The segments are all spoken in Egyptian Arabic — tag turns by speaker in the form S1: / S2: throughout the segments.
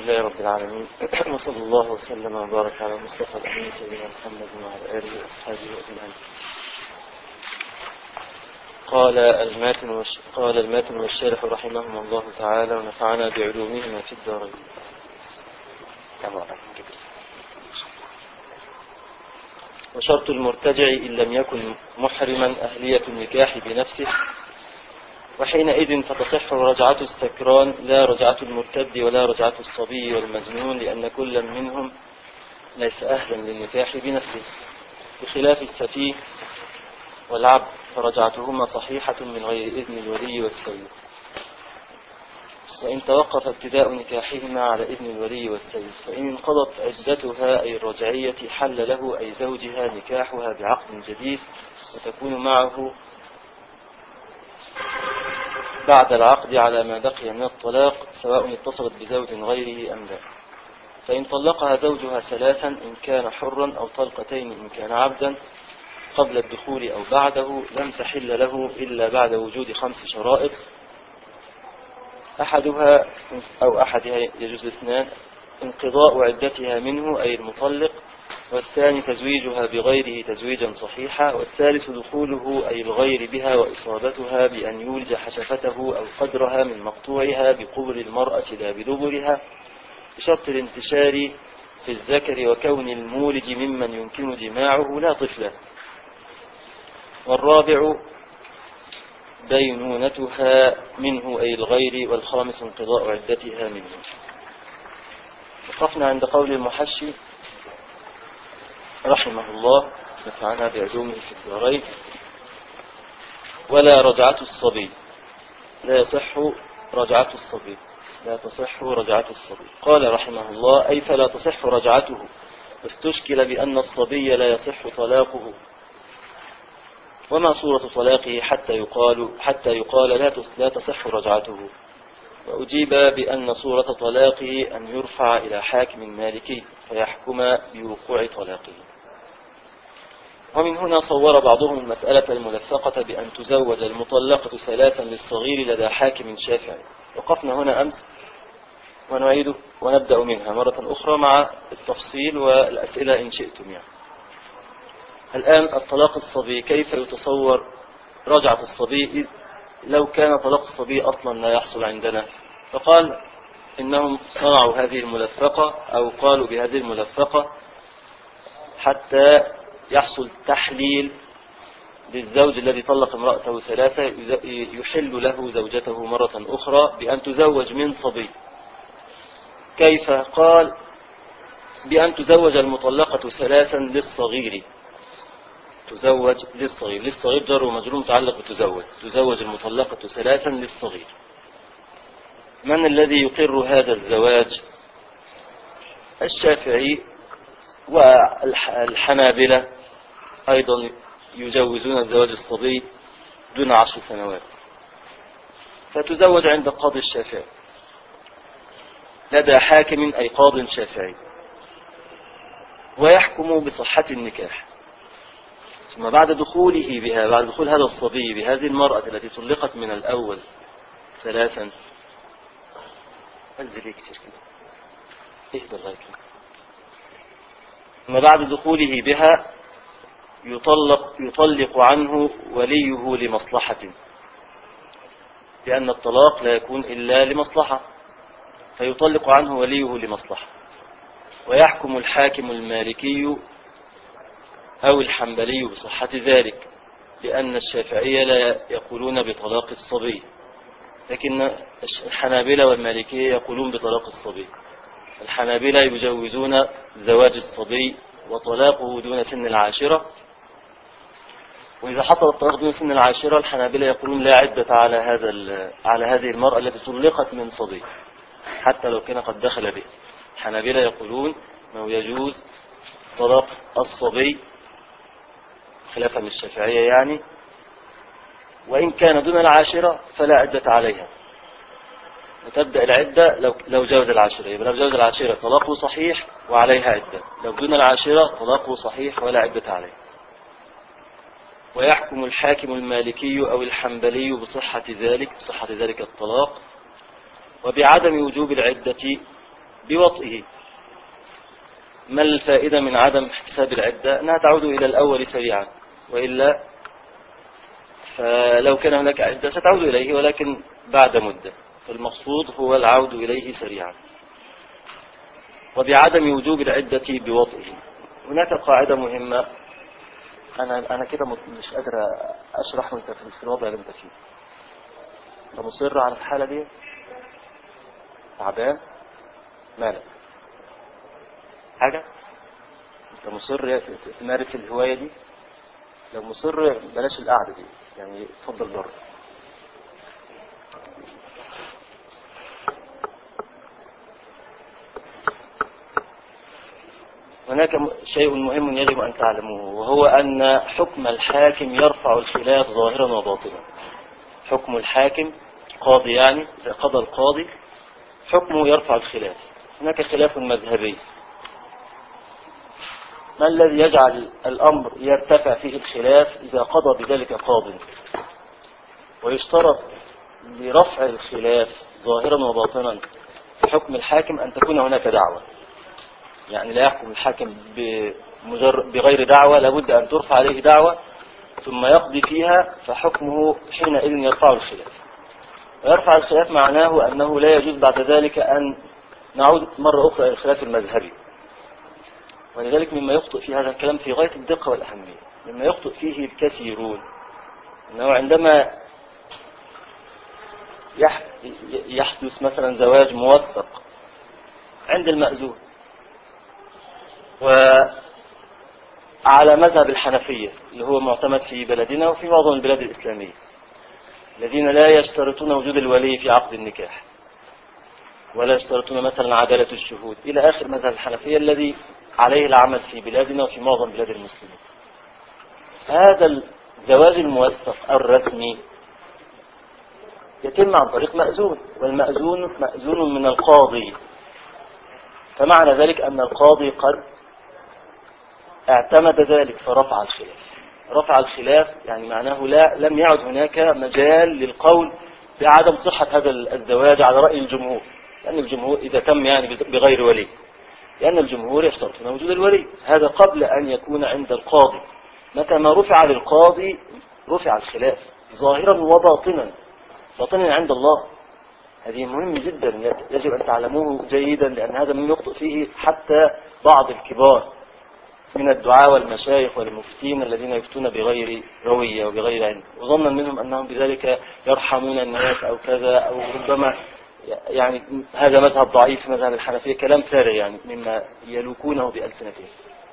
S1: لله رب العالمين وصلى الله وسلم وبارك على المصطفى الأمين سيدنا محمد وعلى آله وأصحابه أجمعين قال الماتن والش... قال الماتن والشارح رحمهم الله تعالى ونفعنا بعلومهما في الدارين وشرط المرتجع إن لم يكن محرما أهلية النكاح بنفسه وحينئذ فتصح رجعة السكران لا رجعة المرتد ولا رجعة الصبي والمجنون لأن كل منهم ليس أهلا للنكاح بنفسه بخلاف السفيه والعبد فرجعتهما صحيحة من غير إذن الولي والسيد وإن توقف ابتداء نكاحهما على إذن الولي والسيد فإن انقضت عدتها أي الرجعية حل له أي زوجها نكاحها بعقد جديد وتكون معه بعد العقد على ما بقي من الطلاق سواء اتصلت بزوج غيره أم لا فإن طلقها زوجها ثلاثا إن كان حرا أو طلقتين إن كان عبدا قبل الدخول أو بعده لم تحل له إلا بعد وجود خمس شرائط أحدها أو أحدها يجوز اثنان انقضاء عدتها منه أي المطلق والثاني تزويجها بغيره تزويجا صحيحا والثالث دخوله أي الغير بها وإصابتها بأن يولج حشفته أو قدرها من مقطوعها بقبر المرأة لا بدبرها بشرط الانتشار في الذكر وكون المولج ممن يمكن جماعه لا طفلا والرابع بينونتها منه أي الغير والخامس انقضاء عدتها منه وقفنا عند قول المحشي رحمه الله نفعنا بعلومه في الدارين ولا رجعة الصبي لا يصح رجعة الصبي لا تصح رجعة الصبي قال رحمه الله أي فلا تصح رجعته استشكل بأن الصبي لا يصح طلاقه وما صورة طلاقه حتى يقال حتى يقال لا لا تصح رجعته وأجيب بأن صورة طلاقه أن يرفع إلى حاكم مالكي فيحكم بوقوع طلاقه ومن هنا صور بعضهم المسألة الملفقة بأن تزوج المطلقة ثلاثا للصغير لدى حاكم شافعي وقفنا هنا أمس ونعيد ونبدأ منها مرة أخرى مع التفصيل والأسئلة إن شئتم يعني. الآن الطلاق الصبي كيف يتصور رجعة الصبي لو كان طلاق الصبي أصلا لا يحصل عندنا فقال إنهم صنعوا هذه الملفقة أو قالوا بهذه الملفقة حتى يحصل تحليل للزوج الذي طلق امرأته ثلاثة يحل له زوجته مرة أخرى بأن تزوج من صبي كيف قال بأن تزوج المطلقة ثلاثا للصغير تزوج للصغير للصغير جر ومجرور متعلق بتزوج تزوج المطلقة ثلاثا للصغير من الذي يقر هذا الزواج الشافعي والحنابلة أيضا يجوزون الزواج الصبي دون عشر سنوات فتزوج عند القاضي الشافعي لدى حاكم أي قاض شافعي ويحكم بصحة النكاح ثم بعد دخوله بها بعد دخول هذا الصبي بهذه المرأة التي طلقت من الأول ثلاثا انزل كتير كده اهدى الله ثم بعد دخوله بها يطلق, يطلق عنه وليه لمصلحة لأن الطلاق لا يكون إلا لمصلحة فيطلق عنه وليه لمصلحة ويحكم الحاكم المالكي أو الحنبلي بصحة ذلك لأن الشافعية لا يقولون بطلاق الصبي لكن الحنابلة والمالكية يقولون بطلاق الصبي الحنابلة يجوزون زواج الصبي وطلاقه دون سن العاشرة وإذا حصل الطلاق دون سن العاشرة الحنابلة يقولون لا عدة على هذا على هذه المرأة التي طلقت من صبي حتى لو كان قد دخل به الحنابلة يقولون أنه يجوز طلاق الصبي خلافا للشافعية يعني وإن كان دون العاشرة فلا عدة عليها وتبدأ العدة لو لو جاوز العاشرة يبقى لو جاوز العاشرة طلاقه صحيح وعليها عدة لو دون العاشرة طلاقه صحيح ولا عدة عليه ويحكم الحاكم المالكي أو الحنبلي بصحة ذلك بصحة ذلك الطلاق وبعدم وجوب العدة بوطئه ما الفائدة من عدم احتساب العدة أنها تعود إلى الأول سريعا وإلا فلو كان هناك عدة ستعود إليه ولكن بعد مدة فالمقصود هو العود إليه سريعا وبعدم وجوب العدة بوطئه هناك قاعدة مهمة أنا أنا كده مش قادر أشرح وأنت في الوضع اللي أنت فيه أنت مصر على الحالة دي تعبان مالك حاجة أنت مصر تمارس الهواية دي لو مصر بلاش القعدة دي يعني اتفضل بره هناك شيء مهم يجب أن تعلموه وهو أن حكم الحاكم يرفع الخلاف ظاهرا وباطنا حكم الحاكم قاضي يعني إذا قضى القاضي حكمه يرفع الخلاف هناك خلاف مذهبي ما الذي يجعل الأمر يرتفع فيه الخلاف إذا قضى بذلك قاض ويشترط لرفع الخلاف ظاهرا وباطنا في حكم الحاكم أن تكون هناك دعوة يعني لا يحكم الحاكم بغير دعوة لابد أن ترفع عليه دعوة ثم يقضي فيها فحكمه حينئذ يرفع الخلاف ويرفع الخلاف معناه أنه لا يجوز بعد ذلك أن نعود مرة أخرى إلى الخلاف المذهبي ولذلك مما يخطئ في هذا الكلام في غاية الدقة والأهمية مما يخطئ فيه الكثيرون أنه عندما يحدث مثلا زواج موثق عند المأذون وعلى مذهب الحنفية اللي هو معتمد في بلدنا وفي معظم البلاد الإسلامية الذين لا يشترطون وجود الولي في عقد النكاح ولا يشترطون مثلا عدالة الشهود إلى آخر مذهب الحنفية الذي عليه العمل في بلادنا وفي معظم بلاد المسلمين هذا الزواج الموثق الرسمي يتم عن طريق مأذون والمأذون مأذون من القاضي فمعنى ذلك أن القاضي قد اعتمد ذلك فرفع الخلاف رفع الخلاف يعني معناه لا لم يعد هناك مجال للقول بعدم صحة هذا الزواج على رأي الجمهور لأن الجمهور إذا تم يعني بغير ولي لأن الجمهور يشترطون وجود الولي هذا قبل أن يكون عند القاضي متى ما رفع للقاضي رفع الخلاف ظاهرا وباطنا باطنا عند الله هذه مهم جدا يجب أن تعلموه جيدا لأن هذا من يخطئ فيه حتى بعض الكبار من الدعاء والمشايخ والمفتين الذين يفتون بغير روية وبغير علم وظنا منهم أنهم بذلك يرحمون الناس أو كذا أو ربما يعني هذا مذهب ضعيف مذهب الحنفية كلام فارغ يعني مما يلوكونه بألسنتهم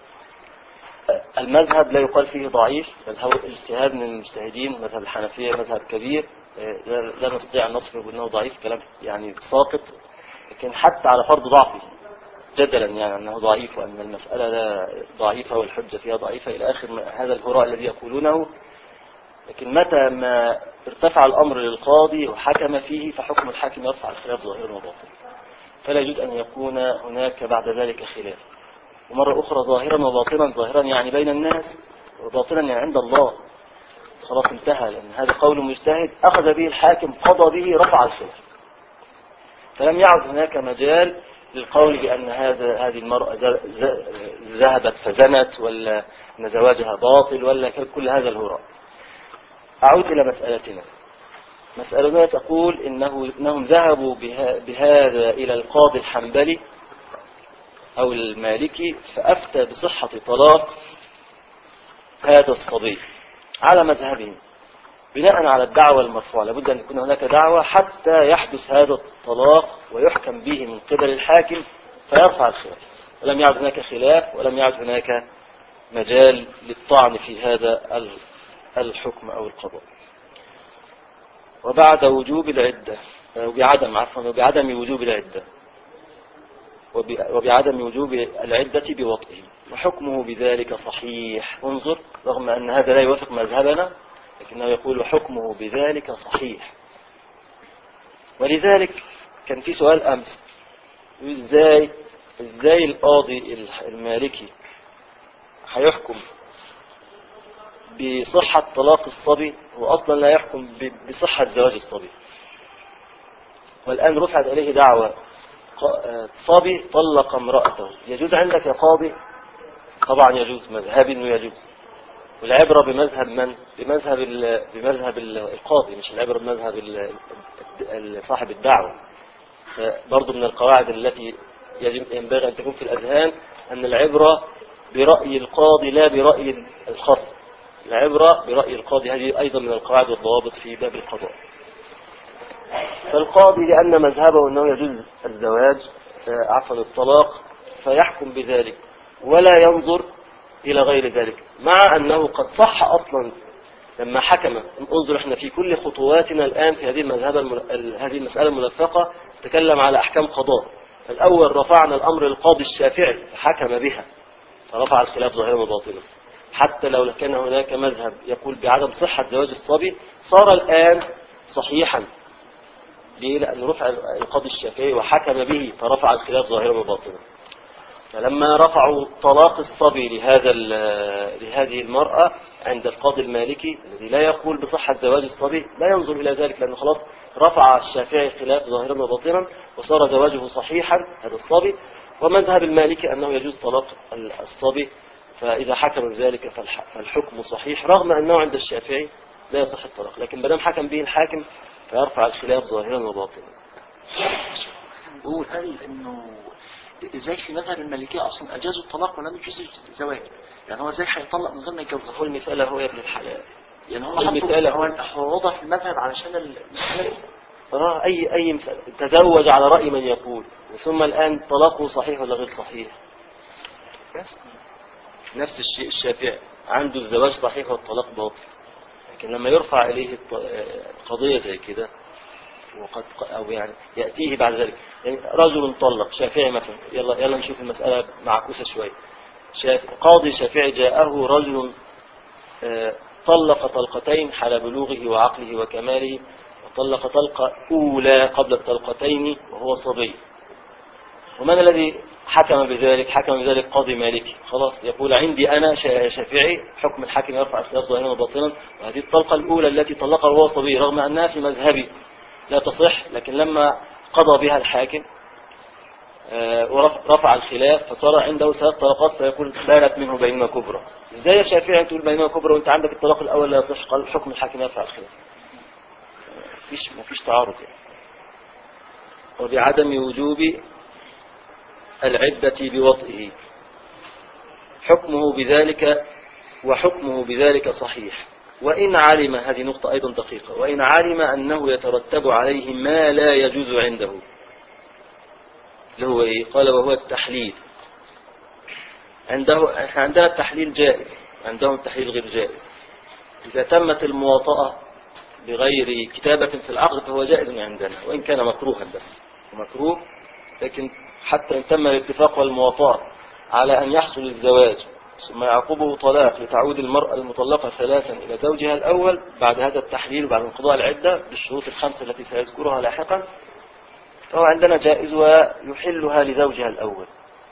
S1: المذهب لا يقال فيه ضعيف بل هو اجتهاد من المجتهدين مذهب الحنفية مذهب كبير لا نستطيع أن نصفه بأنه ضعيف كلام يعني ساقط لكن حتى على فرض ضعفه جدلا يعني أنه ضعيف وأن المسألة لا ضعيفة والحجة فيها ضعيفة إلى آخر هذا الهراء الذي يقولونه لكن متى ما ارتفع الأمر للقاضي وحكم فيه فحكم الحاكم يرفع الخلاف ظاهرا وباطنا فلا يجوز أن يكون هناك بعد ذلك خلاف ومرة أخرى ظاهرا وباطنا ظاهرا يعني بين الناس وباطنا يعني عند الله خلاص انتهى لأن هذا قول مجتهد أخذ به الحاكم قضى به رفع الخلاف فلم يعد هناك مجال للقول بأن هذا هذه المرأة ذهبت فزنت ولا أن زواجها باطل ولا كل هذا الهراء أعود إلى مسألتنا مسألتنا تقول إنه إنهم ذهبوا بهذا إلى القاضي الحنبلي أو المالكي فأفتى بصحة طلاق هذا الصبي على مذهبهم بناء على الدعوة المرفوعة لابد أن يكون هناك دعوة حتى يحدث هذا الطلاق ويحكم به من قبل الحاكم فيرفع الخلاف ولم يعد هناك خلاف ولم يعد هناك مجال للطعن في هذا الحكم أو القضاء وبعد وجوب العدة وبعدم عفوا وبعدم وجوب العدة وبعدم وجوب العدة بوطئه وحكمه بذلك صحيح انظر رغم أن هذا لا يوافق مذهبنا لكنه يقول حكمه بذلك صحيح ولذلك كان في سؤال أمس ازاي ازاي القاضي المالكي هيحكم بصحة طلاق الصبي هو أصلا لا يحكم بصحة زواج الصبي والآن رفعت إليه دعوة صبي طلق امرأته يجوز عندك يا قاضي طبعا يجوز مذهب انه يجوز والعبرة بمذهب من بمذهب بمذهب القاضي مش العبرة بمذهب صاحب الدعوة برضو من القواعد التي ينبغي أن تكون في الأذهان أن العبرة برأي القاضي لا برأي الخصم العبرة برأي القاضي هذه أيضا من القواعد والضوابط في باب القضاء فالقاضي لأن مذهبه أنه يجوز الزواج عفوا الطلاق فيحكم بذلك ولا ينظر إلى غير ذلك مع أنه قد صح أصلا لما حكم انظر احنا في كل خطواتنا الآن في هذه المذهب هذه المسألة الملفقة تكلم على أحكام قضاء الأول رفعنا الأمر للقاضي الشافعي فحكم بها فرفع الخلاف ظاهرا وباطنا حتى لو كان هناك مذهب يقول بعدم صحة زواج الصبي صار الآن صحيحا ليه لأن رفع القاضي الشافعي وحكم به فرفع الخلاف ظاهرا وباطنا فلما رفعوا طلاق الصبي لهذا لهذه المرأة عند القاضي المالكي الذي لا يقول بصحة زواج الصبي لا ينظر إلى ذلك لأنه خلاص رفع الشافعي خلاف ظاهرا وباطنا وصار زواجه صحيحا هذا الصبي ومذهب المالكي أنه يجوز طلاق الصبي فإذا حكم ذلك فالحكم صحيح رغم أنه عند الشافعي لا يصح الطلاق لكن بدم حكم به الحاكم فيرفع الخلاف ظاهرا وباطنا
S2: نقول هل انه ازاي في مذهب المالكيه اصلا اجازوا الطلاق ولم يجوزوا الزواج يعني هو ازاي هيطلق من غير ما يتجوز
S1: هو المثال هو يا ابن الحلال
S2: يعني هو المثال هو هو وضع في المذهب علشان المساله
S1: اه اي اي مثال تزوج على راي من يقول ثم الان طلاقه صحيح ولا غير صحيح نفس الشيء الشافعي عنده الزواج صحيح والطلاق باطل لكن لما يرفع اليه قضيه زي كده وقد أو يعني يأتيه بعد ذلك يعني رجل طلق شافعي مثلا يلا يلا نشوف المسألة معكوسة شوية شاف قاضي شافعي جاءه رجل آه، طلق طلقتين حال بلوغه وعقله وكماله وطلق طلقة أولى قبل الطلقتين وهو صبي ومن الذي حكم بذلك حكم بذلك قاضي مالكي خلاص يقول عندي أنا شافعي حكم الحاكم يرفع الخلاف ظاهرا وباطنا وهذه الطلقة الأولى التي طلقها وهو صبي رغم أنها في مذهبي لا تصح لكن لما قضى بها الحاكم آه، ورفع الخلاف فصار عنده ثلاث طلقات فيقول بانت منه بينما كبرى ازاي يا شافعي تقول بينما كبرى وانت عندك الطلاق الاول لا يصح قال حكم الحاكم يرفع الخلاف مفيش مفيش تعارض يعني وبعدم وجوب العدة بوطئه حكمه بذلك وحكمه بذلك صحيح وإن علم هذه نقطة أيضا دقيقة وإن علم أنه يترتب عليه ما لا يجوز عنده اللي هو إيه قال وهو التحليل عنده احنا عندنا التحليل جائز عندهم التحليل غير جائز إذا تمت المواطأة بغير كتابة في العقد فهو جائز عندنا وإن كان مكروها بس مكروه لكن حتى إن تم الاتفاق والمواطأة على أن يحصل الزواج ثم يعقبه طلاق لتعود المرأة المطلقة ثلاثا إلى زوجها الأول بعد هذا التحليل وبعد انقضاء العدة بالشروط الخمسة التي سيذكرها لاحقا فهو عندنا جائز ويحلها لزوجها الأول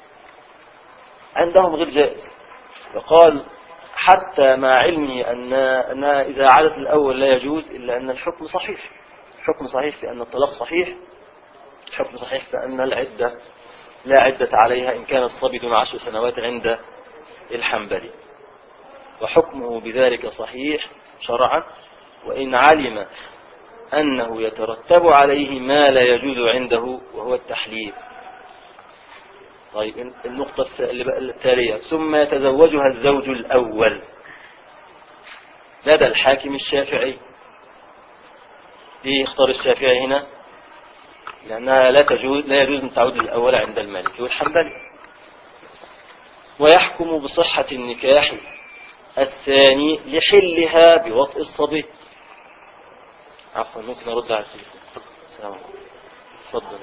S1: عندهم غير جائز وقال حتى مع علمي أن, أن إذا عادت الأول لا يجوز إلا أن الحكم صحيح الحكم صحيح في أن الطلاق صحيح الحكم صحيح في أن العدة لا عدة عليها إن كان الصبي دون عشر سنوات عند الحنبلي وحكمه بذلك صحيح شرعا وإن علم أنه يترتب عليه ما لا يجوز عنده وهو التحليل طيب النقطة التالية ثم يتزوجها الزوج الأول لدى الحاكم الشافعي ليه اختار الشافعي هنا لأنها لا تجوز لا يجوز أن تعود الأول عند المالك والحنبلي ويحكم بصحة النكاح الثاني لحلها بوطء الصبي عفوا ممكن أرد على السلام تفضل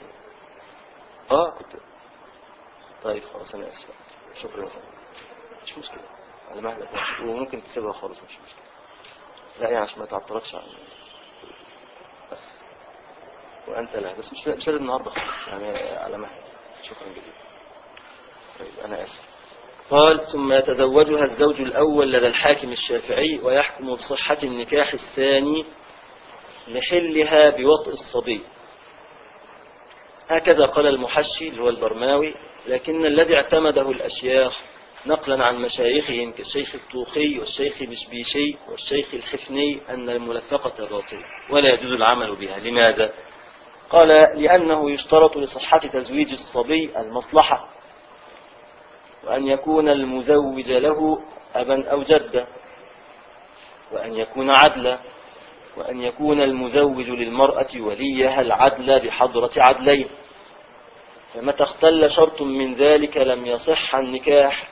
S1: اه كنت طيب خلاص انا اسف شكرا مش مشكلة على مهلك وممكن تسيبها خالص مش مشكلة لا يعني عشان ما تعطلكش عن بس وانت لا بس مش مش النهارده خالص يعني على مهلك شكرا جدا طيب أنا أسف قال ثم يتزوجها الزوج الأول لدى الحاكم الشافعي ويحكم بصحة النكاح الثاني لحلها بوطء الصبي هكذا قال المحشي اللي هو البرماوي لكن الذي اعتمده الأشياخ نقلا عن مشايخهم كالشيخ الطوخي والشيخ بشبيشي والشيخ الحفني أن الملفقة باطلة ولا يجوز العمل بها لماذا؟ قال لأنه يشترط لصحة تزويج الصبي المصلحة وأن يكون المزوج له أبا أو جدا وأن يكون عدلا وأن يكون المزوج للمرأة وليها العدل بحضرة عدلين فمتى اختل شرط من ذلك لم يصح النكاح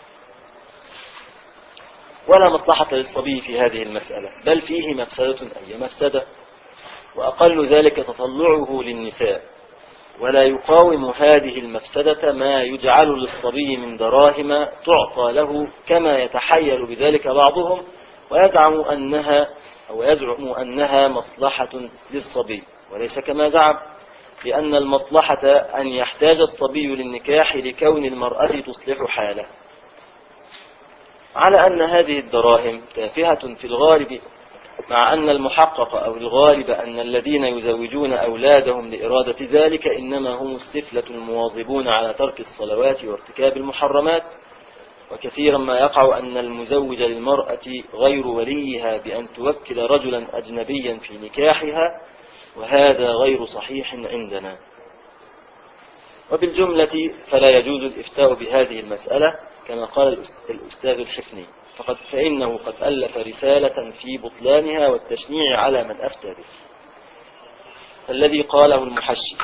S1: ولا مصلحة للصبي في هذه المسألة بل فيه مفسدة أي مفسدة وأقل ذلك تطلعه للنساء ولا يقاوم هذه المفسدة ما يجعل للصبي من دراهم تعطى له كما يتحيل بذلك بعضهم ويزعم أنها أو يزعم أنها مصلحة للصبي وليس كما زعم لأن المصلحة أن يحتاج الصبي للنكاح لكون المرأة تصلح حاله على أن هذه الدراهم تافهة في الغالب مع أن المحقق أو الغالب أن الذين يزوجون أولادهم لإرادة ذلك إنما هم السفلة المواظبون على ترك الصلوات وارتكاب المحرمات وكثيرا ما يقع أن المزوج للمرأة غير وليها بأن توكل رجلا أجنبيا في نكاحها وهذا غير صحيح عندنا وبالجملة فلا يجوز الإفتاء بهذه المسألة كما قال الأستاذ الحفني فقد فإنه قد ألف رسالة في بطلانها والتشنيع على من أفتى به الذي قاله المحشي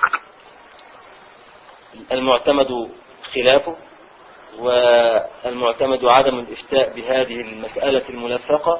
S1: المعتمد خلافه والمعتمد عدم الإفتاء بهذه المسألة الملفقة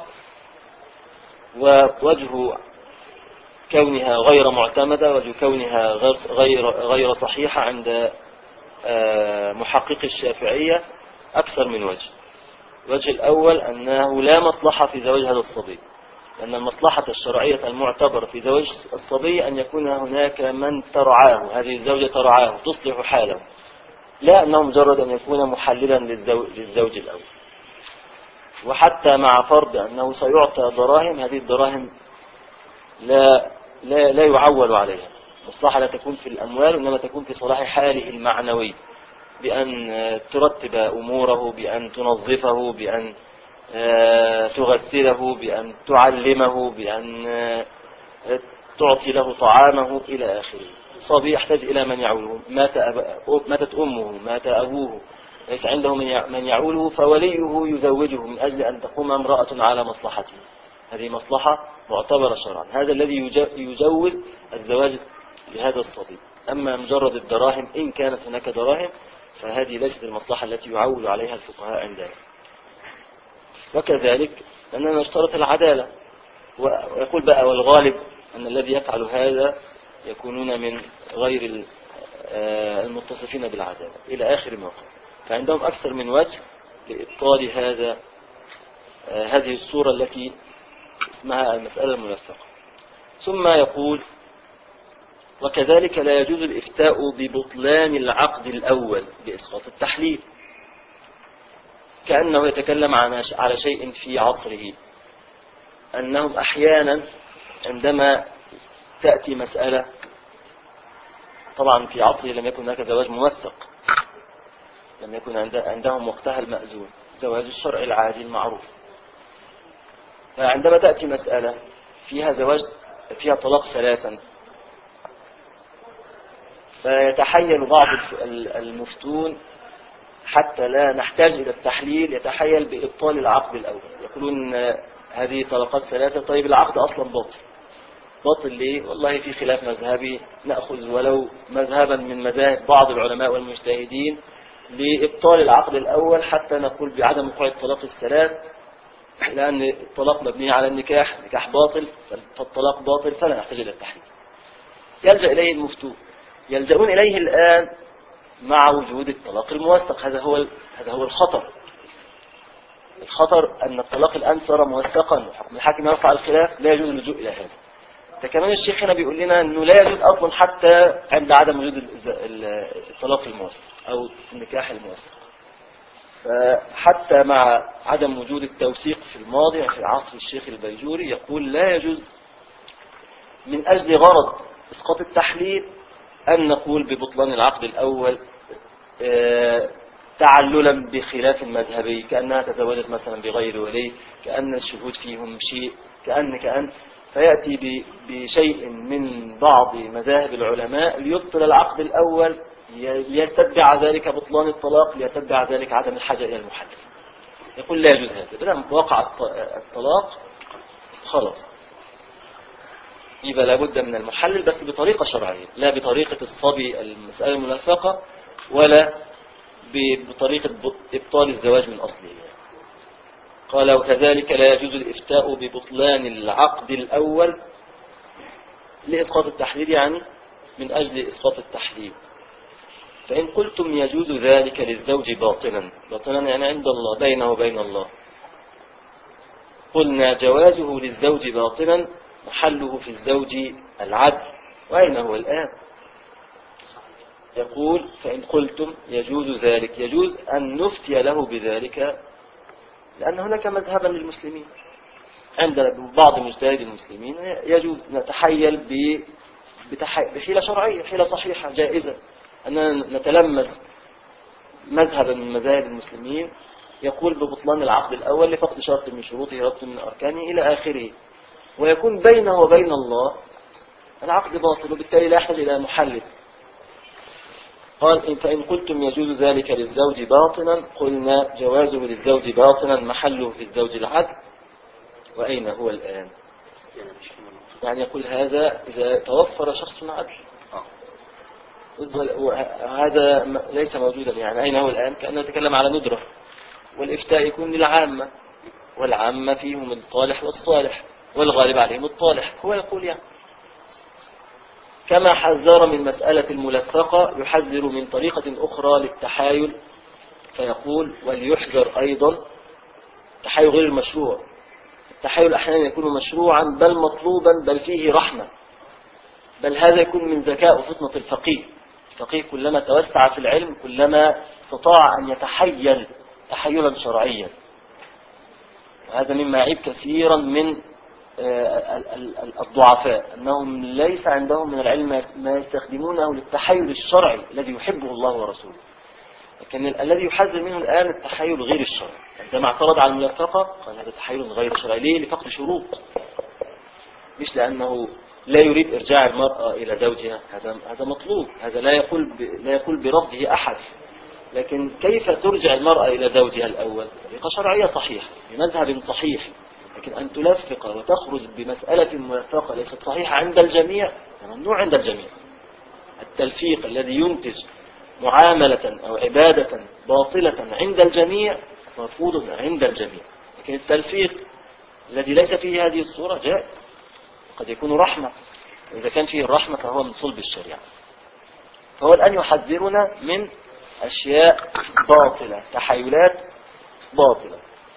S1: ووجه كونها غير معتمدة وجه كونها غير, غير صحيحة عند آه، محقق الشافعية أكثر من وجه الوجه الأول أنه لا مصلحة في زواج هذا الصبي لأن المصلحة الشرعية المعتبرة في زواج الصبي أن يكون هناك من ترعاه هذه الزوجة ترعاه تصلح حاله لا أنه مجرد أن يكون محللا للزوج الأول وحتى مع فرض أنه سيعطى دراهم هذه الدراهم لا, لا, لا يعول عليها مصلحة لا تكون في الأموال إنما تكون في صلاح حاله المعنوي بأن ترتب أموره بأن تنظفه بأن آه، تغسله بأن تعلمه بأن آه، تعطي له طعامه إلى آخره صبي يحتاج إلى من يعوله مات ماتت أمه مات أبوه ليس عنده من يعوله فوليه يزوجه من أجل أن تقوم امرأة على مصلحته هذه مصلحة معتبرة شرعا هذا الذي يجوز الزواج لهذا الصبي أما مجرد الدراهم إن كانت هناك دراهم فهذه ليست المصلحة التي يعول عليها الفقهاء عندنا وكذلك أننا نشترط العدالة ويقول بقى والغالب أن الذي يفعل هذا يكونون من غير آه، المتصفين بالعدالة إلى آخر ما قال فعندهم أكثر من وجه لإبطال هذا آه، هذه الصورة التي اسمها المسألة الملفقة ثم يقول وكذلك لا يجوز الإفتاء ببطلان العقد الأول بإسقاط التحليل كأنه يتكلم عن على شيء في عصره أنهم أحيانا عندما تأتي مسألة طبعا في عصره لم يكن هناك زواج موثق لم يكن عندهم وقتها المأذون زواج الشرع العادي المعروف فعندما تأتي مسألة فيها زواج فيها طلاق ثلاثا فيتحيل بعض المفتون حتى لا نحتاج إلى التحليل يتحيل بإبطال العقد الأول يقولون هذه طلقات ثلاثة طيب العقد أصلا باطل باطل ليه والله في خلاف مذهبي نأخذ ولو مذهبا من مذاهب بعض العلماء والمجتهدين لإبطال العقد الأول حتى نقول بعدم وقوع الطلاق الثلاث لأن الطلاق مبني على النكاح نكاح باطل فالطلاق باطل فلا نحتاج إلى التحليل يلجأ إليه المفتون يلجؤون إليه الآن مع وجود الطلاق الموثق هذا هو هذا هو الخطر الخطر أن الطلاق الآن صار موثقا حكم الحاكم يرفع الخلاف لا يجوز اللجوء إلى هذا فكمان الشيخ هنا بيقول لنا أنه لا يجوز أصلا حتى عند عدم وجود الطلاق الموثق أو النكاح الموثق فحتى مع عدم وجود التوثيق في الماضي في عصر الشيخ البيجوري يقول لا يجوز من أجل غرض إسقاط التحليل أن نقول ببطلان العقد الأول آه، تعللا بخلاف مذهبي كأنها تزوجت مثلا بغير ولي كأن الشهود فيهم شيء كأن كأن فيأتي بشيء من بعض مذاهب العلماء ليبطل العقد الأول ليتبع ذلك بطلان الطلاق ليتبع ذلك عدم الحاجة إلى المحدث يقول لا يجوز هذا بدل وقع الطلاق خلاص يبقى لابد من المحلل بس بطريقة شرعية لا بطريقة الصبي المسألة المنافقة ولا بطريقة إبطال الزواج من أصله قال وكذلك لا يجوز الإفتاء ببطلان العقد الأول لإسقاط التحليل يعني من أجل إسقاط التحليل فإن قلتم يجوز ذلك للزوج باطلا باطلا يعني عند الله بينه وبين الله قلنا جوازه للزوج باطلا محله في الزوج العدل وأين هو الآن يقول فإن قلتم يجوز ذلك يجوز أن نفتي له بذلك لأن هناك مذهبا للمسلمين عند بعض مجتهد المسلمين يجوز نتحيل بحيلة شرعية حيلة صحيحة جائزة أننا نتلمس مذهبا من مذاهب المسلمين يقول ببطلان العقد الأول لفقد شرط من شروطه ربط من أركانه إلى آخره ويكون بينه وبين الله العقد باطل وبالتالي لا يحتاج إلى محلل قال إن فإن قلتم يجوز ذلك للزوج باطنا قلنا جوازه للزوج باطنا محله في الزوج العدل وأين هو الآن يعني يقول هذا إذا توفر شخص عدل هذا ليس موجودا يعني أين هو الآن كأنه نتكلم على ندرة والإفتاء يكون للعامة والعامة فيهم الطالح والصالح والغالب عليهم الطالح هو يقول يعني كما حذر من مسألة الملفقة يحذر من طريقة أخرى للتحايل فيقول وليحذر أيضا التحايل غير المشروع التحايل أحيانا يكون مشروعا بل مطلوبا بل فيه رحمة بل هذا يكون من ذكاء وفطنة الفقيه الفقيه كلما توسع في العلم كلما استطاع أن يتحيل تحيلا شرعيا وهذا مما يعيب كثيرا من آه، الضعفاء أنهم ليس عندهم من العلم ما يستخدمونه للتحيل الشرعي الذي يحبه الله ورسوله لكن الذي يحذر منه الآن التحيل غير الشرعي عندما اعترض على الملفقة قال هذا تحيل غير شرعي ليه لفقد شروط مش لأنه لا يريد إرجاع المرأة إلى زوجها هذا هذا مطلوب هذا لا يقول لا يقول برفضه أحد لكن كيف ترجع المرأة إلى زوجها الأول طريقة شرعية صحيحة بمذهب صحيح لكن أن تلفق وتخرج بمسألة ملفقة ليست صحيحة عند الجميع ممنوع عند الجميع التلفيق الذي ينتج معاملة أو عبادة باطلة عند الجميع مرفوض عند الجميع لكن التلفيق الذي ليس فيه هذه الصورة جائز قد يكون رحمة إذا كان فيه الرحمة فهو من صلب الشريعة فهو الآن يحذرنا من أشياء باطلة تحيلات باطلة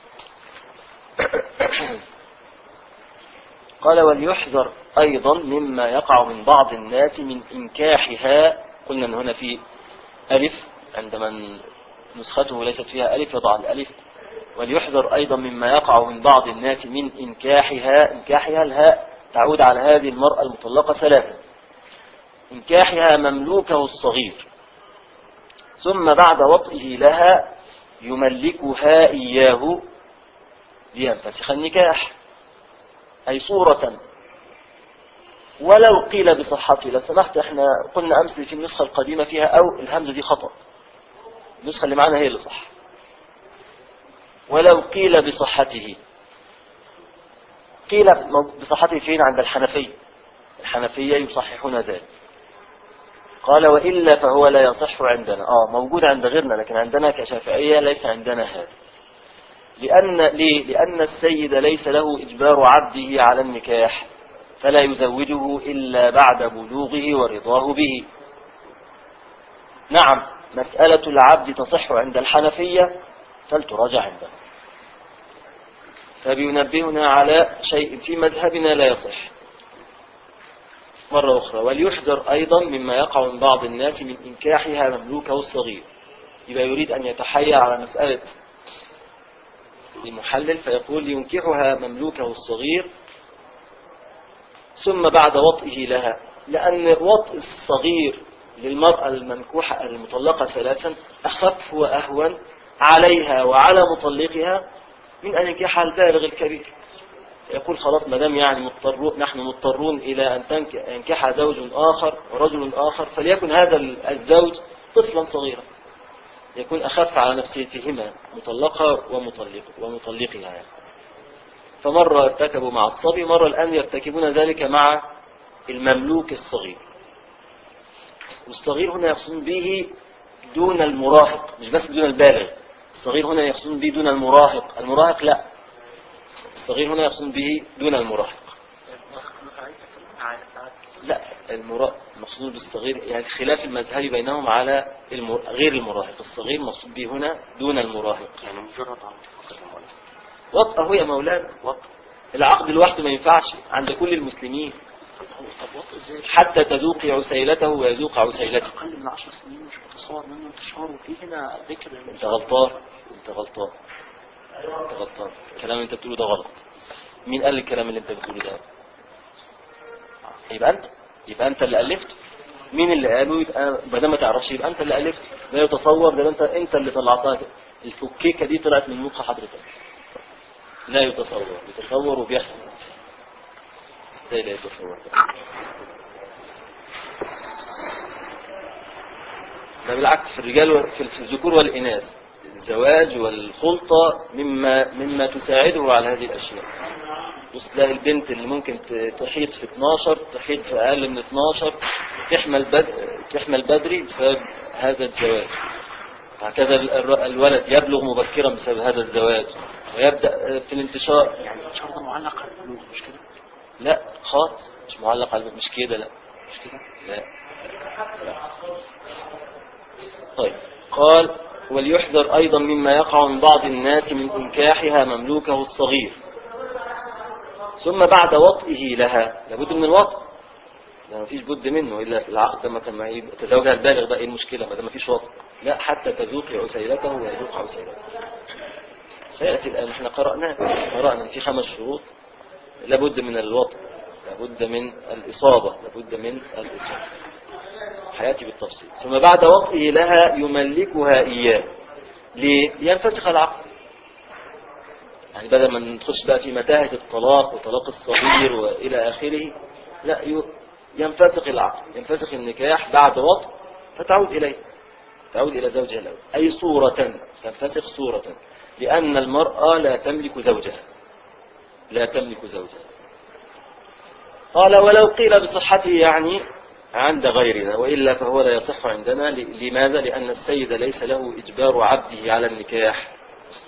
S1: قال وليحذر أيضا مما يقع من بعض الناس من إنكاحها قلنا أن هنا في ألف عندما نسخته ليست فيها ألف يضع الألف وليحذر أيضا مما يقع من بعض الناس من إنكاحها إنكاحها الهاء تعود على هذه المرأة المطلقة ثلاثة إنكاحها مملوكه الصغير ثم بعد وطئه لها يملكها إياه لينفسخ النكاح أي صورة ولو قيل بصحته لو سمحت احنا قلنا أمس في النسخة القديمة فيها أو الهمزة دي خطأ النسخة اللي معنا هي اللي صح ولو قيل بصحته قيل بصحته فين عند الحنفية الحنفية يصححون ذلك قال وإلا فهو لا يصح عندنا آه موجود عند غيرنا لكن عندنا كشافعية ليس عندنا هذا لأن ليه؟ لأن السيد ليس له إجبار عبده على النكاح فلا يزوجه إلا بعد بلوغه ورضاه به نعم مسألة العبد تصح عند الحنفية فلتراجع عندنا فبينبهنا على شيء في مذهبنا لا يصح مرة أخرى وليحذر أيضا مما يقع من بعض الناس من إنكاحها مملوكه الصغير إذا يريد أن يتحيى على مسألة المحلل فيقول ينكحها مملوكه الصغير ثم بعد وطئه لها لأن وطئ الصغير للمرأة المنكوحة المطلقة ثلاثا أخف وأهون عليها وعلى مطلقها من أن ينكحها البالغ الكبير يقول خلاص ما دام يعني مضطرون نحن مضطرون إلى أن تنك- ينكح زوج آخر ورجل آخر فليكن هذا الزوج طفلا صغيرا يكون أخف على نفسيتهما مطلقة ومطلق ومطلقها يعني. فمرة ارتكبوا مع الصبي مرة الآن يرتكبون ذلك مع المملوك الصغير والصغير هنا يقصدون به دون المراهق مش بس دون البالغ الصغير هنا يقصدون به دون المراهق المراهق لا الصغير هنا يقصدون به دون المراهق لا المرا... المقصود بالصغير يعني الخلاف المذهبي بينهم على المر... غير المراهق الصغير مقصود به هنا دون المراهق
S2: يعني مجرد عاطفة ولا
S1: وطأه يا مولانا وطأ العقد لوحده ما ينفعش عند كل المسلمين
S2: طب وطء ازاي؟
S1: حتى تذوقي عسيلته ويذوق عسيلته
S2: أقل من عشر سنين مش متصور منه انتشار وفي هنا ذكر
S1: انت غلطان انت غلطان انت غلطان الكلام اللي انت بتقوله ده غلط مين قال الكلام اللي انت بتقوله ده يبقى انت يبقى انت اللي الفته مين اللي قاله يبقى ما دام ما تعرفش يبقى انت اللي الفته لا يتصور ده انت انت اللي طلعتها كده. الفكيكه دي طلعت من مخ حضرتك لا يتصور يتصور وبيحصل ازاي لا يتصور ده بالعكس في الرجال و- في في الذكور والإناث الزواج والخلطة مما مما تساعده على هذه الأشياء بص تلاقي البنت اللي ممكن ت- تحيط في 12 تحيط في أقل من 12 تحمل بد... تحمل بدري بسبب هذا الزواج هكذا ال- الر- الولد يبلغ مبكرا بسبب هذا الزواج ويبدأ في الانتشار
S2: يعني الانتشار ده معلق على البلوغ مش كده؟
S1: لا خالص مش معلق على مش كده لا
S2: مش كده؟
S1: لا طيب قال وليحذر أيضا مما يقع من بعض الناس من إنكاحها مملوكه الصغير ثم بعد وطئه لها لابد من الوطء ده مفيش بد منه إلا في العقد لما كان معي تزوجها البالغ بقى إيه المشكلة ما ده مفيش وطء لا حتى تذوقي عسيلته ويذوق عسيلته سيأتي الآن احنا قرأنا قرأنا إن في خمس شروط لابد من الوطء لابد من الإصابة لابد من الإصابة حياتي بالتفصيل ثم بعد وطئه لها يملكها إياه ليه؟ لينفسخ العقد يعني بدل ما نخش بقى في متاهة الطلاق وطلاق الصغير وإلى آخره لا ي- ينفسخ العقد ينفسخ النكاح بعد وطء فتعود إليه تعود إلى زوجها الأول أي صورة تنفسخ صورة لأن المرأة لا تملك زوجها لا تملك زوجها قال ولو قيل بصحته يعني عند غيرنا وإلا فهو لا يصح عندنا ل- لماذا؟ لأن السيد ليس له إجبار عبده على النكاح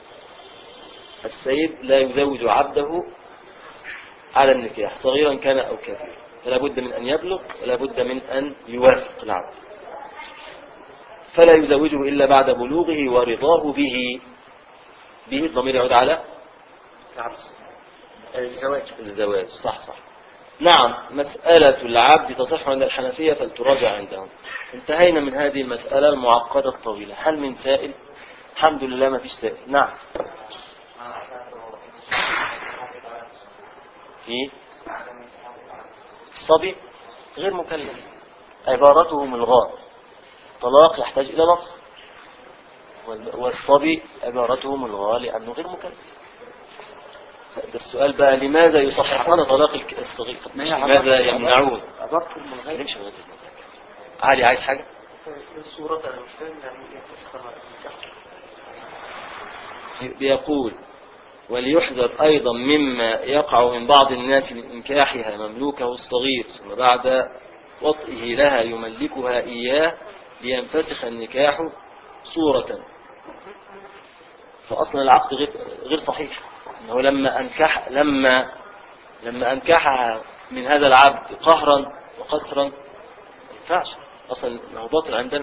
S1: السيد لا يزوج عبده على النكاح صغيرا كان أو كبيرا فلا بد من أن يبلغ ولا بد من أن يوافق العبد فلا يزوجه إلا بعد بلوغه ورضاه به به الضمير يعود على
S2: العبد الزواج
S1: الزواج صح صح نعم مسألة العبد تصح عند الحنفية فلتراجع عندهم انتهينا من هذه المسألة المعقدة الطويلة هل من سائل الحمد لله ما فيش سائل نعم في الصبي غير مكلف عبارته ملغاة طلاق يحتاج إلى لفظ وال- والصبي عبارته ملغاة لأنه غير مكلف ده السؤال بقى لماذا يصححون طلاق الك- الصغير
S2: ما هي
S1: لماذا
S2: عبارة-
S1: يمنعون
S2: عبارته الملغاية
S1: نمشي لغاية المغرب. علي عايز حاجة
S2: الصورة أنا مش فاهم يعني إيه تفسخ
S1: بيقول وليحذر أيضا مما يقع من بعض الناس من إنكاحها مملوكه الصغير ثم بعد وطئه لها يملكها إياه لينفسخ النكاح صورة فأصلا العقد غير, غير صحيح أنه لما أنكح لما لما أنكحها من هذا العبد قهرا وقسرا ما ينفعش أصلا ما هو باطل عندنا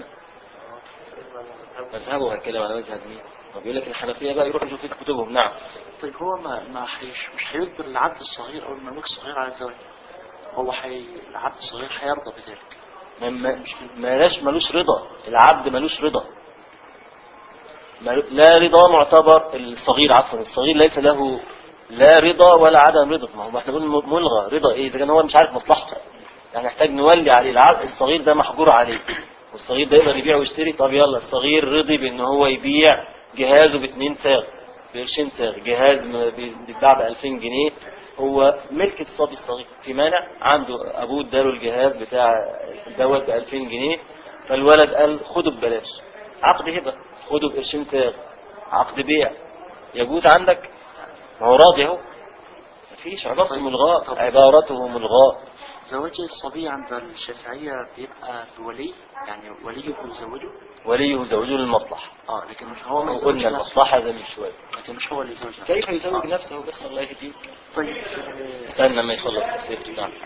S1: مذهبه هيتكلم على مذهب مين؟ هو بيقول لك الحنفية بقى يروح يشوف في كتبهم نعم
S2: طيب هو ما ما حيش مش هيجبر العبد الصغير أو المملوك الصغير على الزواج هو حي... العبد الصغير هيرضى بذلك
S1: ما- ما- مالاش ملوش رضا العبد ملوش رضا ملو- لا رضا معتبر الصغير عفوا الصغير ليس له لا رضا ولا عدم رضا ما هو ما احنا بنقول ملغى رضا ايه اذا كان هو مش عارف مصلحته يعني نحتاج نولي عليه العبد الصغير ده محجور عليه والصغير ده يقدر يبيع ويشتري طب يلا الصغير رضي بان هو يبيع جهازه باتنين ساغ بقرشين ساغ جهاز م- بيتباع ب 2000 جنيه هو ملك الصبي الصغير في مانع عنده ابوه اداله الجهاز بتاع دوت ب 2000 جنيه فالولد قال خده ببلاش عقد هبه خده بقرشين ساغ عقد بيع يجوز عندك ما هو راضي اهو مفيش عبارته ملغاء عبارته ملغاء
S2: زواج الصبي عند الشافعية بيبقى بولي يعني وليه يزوجه
S1: وليه زوجه للمصلحة
S2: اه لكن مش هو ما يزوجش
S1: وقلنا
S2: نفسه
S1: المصلحة زي من شوية
S2: لكن مش هو اللي يزوج نفسه
S1: كيف يزوج
S2: آه.
S1: نفسه بس الله يهديه
S2: طيب آه،
S1: استنى ما يخلص تفسير نعم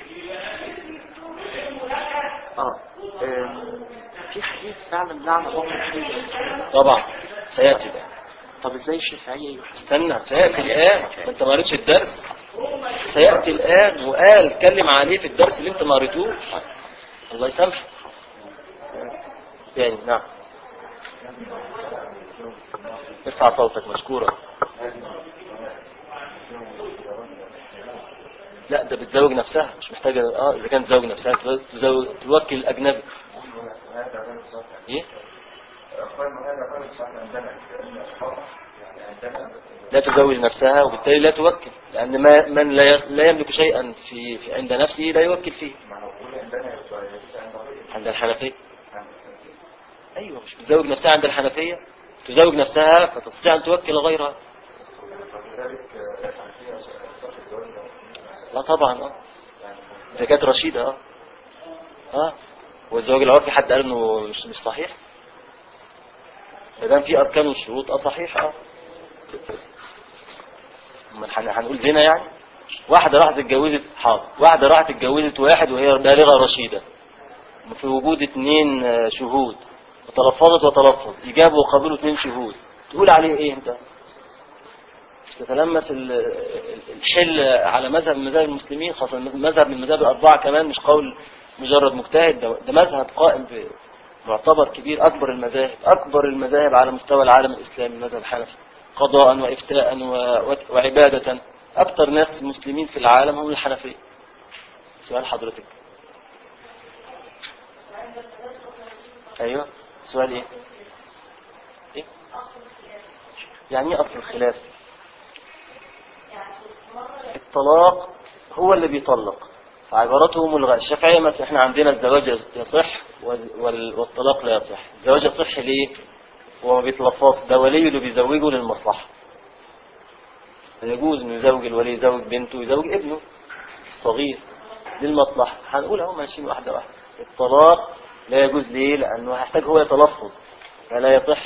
S2: اه آم، في حديث فعلا لعن الله الحي
S1: طبعا سيأتي بقى
S2: طب ازاي الشافعية يحسن
S1: استنى سيأتي الآن ما انت ما قريتش الدرس سيأتي الآن وقال اتكلم عليه في الدرس اللي انت ما قريتوش الله يسامحك يعني نعم ارفع صوتك مشكورة لا ده بتزوج نفسها مش محتاجة اه اذا كانت تزوج نفسها تزوج توكل الاجنبي ايه لا تزوج نفسها وبالتالي لا توكل لأن ما من لا ي- لا يملك شيئا في, في عند نفسه لا يوكل فيه عند الحنفية أيوة مش بتزوج نفسها عند الحنفية تزوج نفسها فتستطيع أن توكل غيرها لا طبعا اه إذا كانت رشيدة اه اه والزواج العرفي حد قال انه مش مش صحيح ما دام في اركان وشروط اه صحيح اه امال هن- هنقول زنا يعني واحدة راحت اتجوزت حاضر واحدة راحت اتجوزت واحد وهي بالغة رشيدة في وجود اثنين آه، شهود وتلفظت وتلفظ إجابة وقبول اثنين شهود تقول عليه ايه انت تتلمس ال- ال- الحل على مذهب من مذاهب المسلمين خاصة مذهب من المذاهب الأربعة كمان مش قول مجرد مجتهد ده ده مذهب قائم ب- معتبر كبير أكبر المذاهب أكبر المذاهب على مستوى العالم الإسلامي المذهب الحنفي قضاء وإفتاء و- و- وعبادة أكثر ناس مسلمين في العالم هم الحنفية سؤال حضرتك أيوة سؤال إيه؟ إيه؟ يعني إيه أصل الخلاف؟ الطلاق هو اللي بيطلق فعبارته ملغاة الشافعية مثلا احنا عندنا الزواج يصح وال- وال- والطلاق لا يصح الزواج يصح ليه هو ما بيتلفظ ده ولي اللي بيزوجه للمصلحة يجوز انه يزوج الولي يزوج بنته يزوج ابنه الصغير للمصلحة هنقول اهو ماشيين واحدة واحدة الطلاق لا يجوز ليه لأنه هيحتاج هو يتلفظ فلا يصح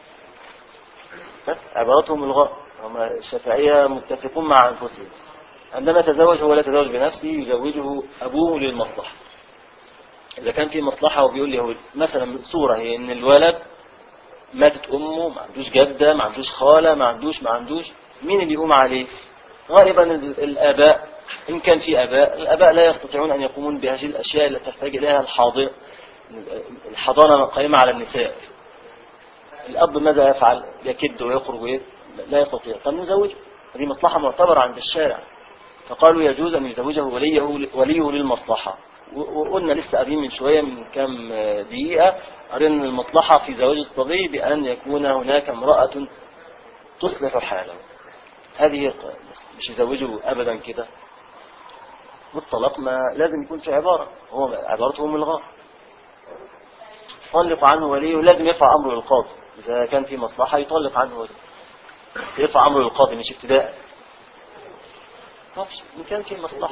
S1: بس عبارتهم الغاء هم الشافعية متفقون مع أنفسهم عندما يتزوج هو لا يتزوج بنفسه يزوجه أبوه للمصلحة إذا كان في مصلحة وبيقول لي هو مثلا صورة هي إن الولد ماتت أمه ما عندوش جدة ما عندوش خالة ما عندوش ما عندوش مين اللي يقوم عليه غالبا ال- الآباء إن كان في آباء الآباء لا يستطيعون أن يقومون بهذه الأشياء التي تحتاج إليها الحاضر الحضانة قائمة على النساء الأب ماذا يفعل يكد ويخرج وي- لا يستطيع طب نزوجه هذه مصلحة معتبرة عند الشارع فقالوا يجوز أن يزوجه وليه, وليه للمصلحة و- وقلنا لسه قاعدين من شوية من كام دقيقة قرينا المصلحة في زواج الصبي بأن يكون هناك امرأة تصلح حاله هذه الق- مش يزوجه أبدا كده والطلاق ما لازم يكون في عبارة هو عبارته ملغاة يطلق عنه وليه لازم يرفع أمره للقاضي إذا كان في مصلحة يطلق عنه وليه يرفع أمره للقاضي مش ابتداء ماشي إن كان في مصلحة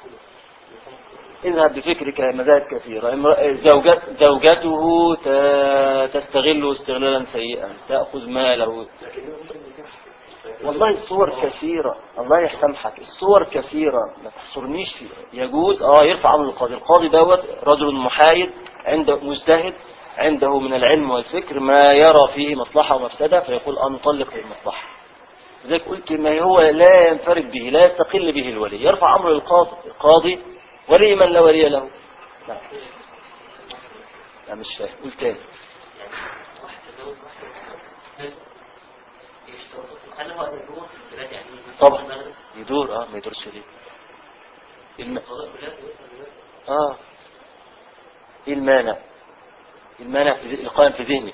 S1: اذهب بفكرك مذاهب كثيرة امرأة- زوجت زوجته ت- تستغله استغلالا سيئا تأخذ ماله والله الصور كثيرة الله يسامحك الصور كثيرة ما تحصرنيش فيها يجوز اه يرفع امر القاضي القاضي دوت رجل محايد عنده مجتهد عنده من العلم والفكر ما يرى فيه مصلحة ومفسدة فيقول اه نطلق المصلحة زي قلت ما هو لا ينفرد به لا يستقل به الولي يرفع امر القاضي القاضي ولي من لا ولي له لا لا مش فاهم قول تاني
S3: هل هو يدور في البلاد يعني
S1: طبعا يدور اه ما يدورش ليه الم... اه ايه المانع المانع في ذ- القائم في ذهنك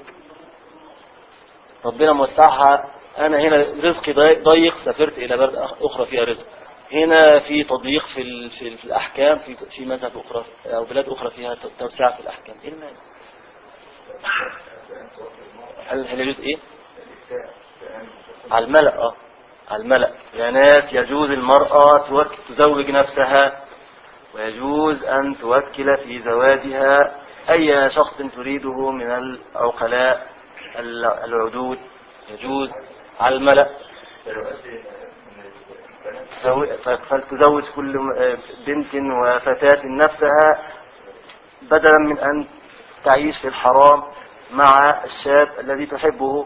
S1: ربنا موسعها انا هنا رزقي ضي- ضيق سافرت الى بلد أخ- اخرى فيها رزق هنا في تضييق في ال- في, ال- في الاحكام في في مذهب اخرى او بلاد اخرى فيها ت- توسعه في الاحكام ايه المانع هل هل يجوز ايه على الملأ اه على الملأ يا ناس يجوز المرأة توك- تزوج نفسها ويجوز أن توكل في زواجها أي شخص تريده من العقلاء ال- العدود يجوز على الملأ زو- فلتزوج كل م- بنت وفتاة نفسها بدلا من أن تعيش في الحرام مع الشاب الذي تحبه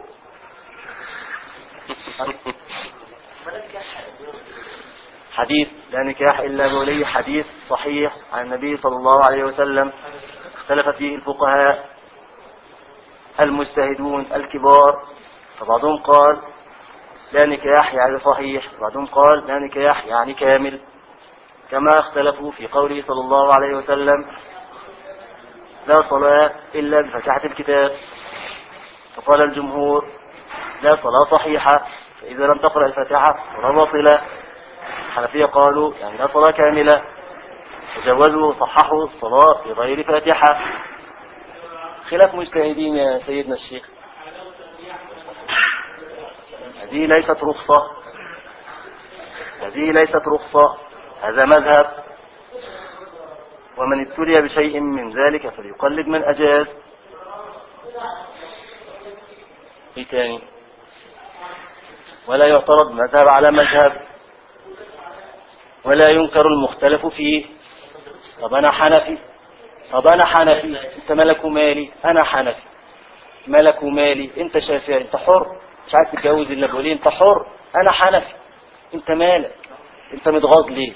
S1: حديث لا نكاح إلا بولي حديث صحيح عن النبي صلى الله عليه وسلم اختلف فيه الفقهاء المجتهدون الكبار فبعضهم قال لا نكاح يعني صحيح وبعضهم قال لا نكاح يعني كامل كما اختلفوا في قوله صلى الله عليه وسلم لا صلاة إلا بفتحة الكتاب فقال الجمهور لا صلاة صحيحة فإذا لم تقرأ الفاتحة فلا باطلة الحنفية قالوا يعني لا صلاة كاملة تجوزوا وصححوا الصلاة بغير فاتحة خلاف مجتهدين يا سيدنا الشيخ هذه ليست رخصة هذه ليست رخصة هذا مذهب ومن ابتلي بشيء من ذلك فليقلد من أجاز ايه تاني ولا يعترض مذهب على مذهب ولا ينكر المختلف فيه طب انا حنفي طب انا حنفي انت ملك مالي انا حنفي ملك مالي انت شافعي انت حر مش عايز تتجوز الا بولي انت حر انا حنفي انت مالك انت متغاظ ليه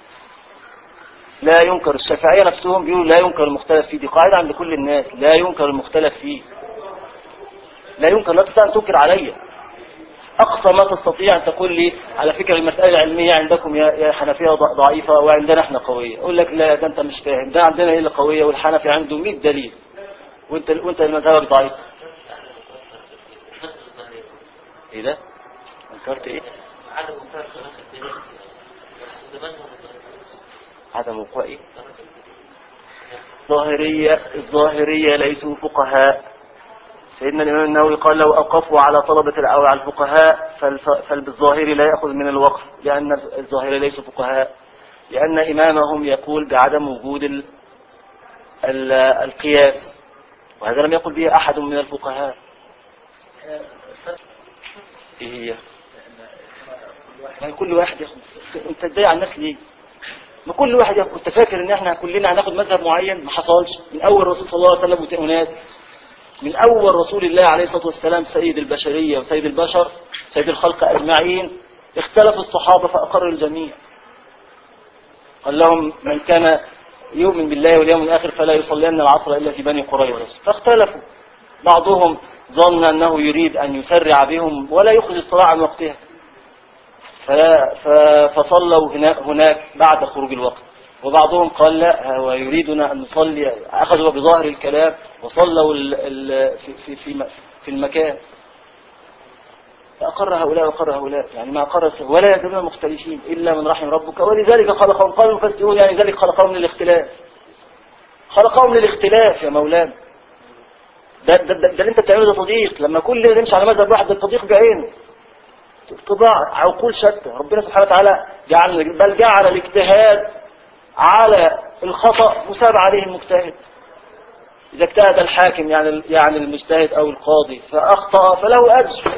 S1: لا ينكر الشافعية نفسهم بيقولوا لا ينكر المختلف فيه دي قاعدة عند كل الناس لا ينكر المختلف فيه لا ينكر لا تستطيع أن تنكر علي أقصى ما تستطيع أن تقول لي على فكرة المسألة العلمية عندكم يا يا حنفية ض- ضعيفة وعندنا احنا قوية أقول لك لا ده أنت مش فاهم ده عندنا هي اللي قوية والحنفي عنده 100 دليل وأنت وأنت مذهبك ضعيف إيه ده؟ أنكرت إيه؟
S3: عدم وقوع خلاف الدين ده مذهب
S1: عدم وقوع إيه؟ الظاهرية الظاهرية ليسوا فقهاء سيدنا الإمام النووي قال لو أوقفوا على طلبة أو على الفقهاء فالف- فالظاهري لا يأخذ من الوقف لأن الظاهري ليسوا فقهاء لأن إمامهم يقول بعدم وجود ال ال القياس وهذا لم يقل به أحد من الفقهاء إيه هي؟ يعني كل واحد ياخد انت تضيع الناس ليه؟ ما كل واحد ياخد كنت فاكر ان احنا كلنا هناخد مذهب معين ما حصلش من اول الرسول صلى الله عليه وسلم وناس من أول رسول الله عليه الصلاة والسلام سيد البشرية وسيد البشر سيد الخلق أجمعين اختلف الصحابة فأقر الجميع قال لهم من كان يؤمن بالله واليوم الآخر فلا يصلين العصر إلا في بني قريظة فاختلفوا بعضهم ظن أنه يريد أن يسرع بهم ولا يخرج الصلاة عن وقتها فلا- ف- فصلوا هنا- هناك بعد خروج الوقت وبعضهم قال لا هو يريدنا أن نصلي أخذوا بظاهر الكلام وصلوا ال- ال- في, في, في, م- في المكان فأقر هؤلاء وأقر هؤلاء يعني ما أقر ولا يزالون مختلفين إلا من رحم ربك ولذلك خلقهم قال المفسرون يعني ذلك خلقهم للاختلاف خلقهم للاختلاف يا مولانا ده, ده, ده, ده اللي انت بتعمله ده تضييق لما كل يمشي على مذهب واحد ده التضييق بعينه طباع عقول شتى ربنا سبحانه وتعالى جعل بل جعل الاجتهاد على الخطأ مساب عليه المجتهد إذا اجتهد الحاكم يعني يعني المجتهد أو القاضي فأخطأ فله أجر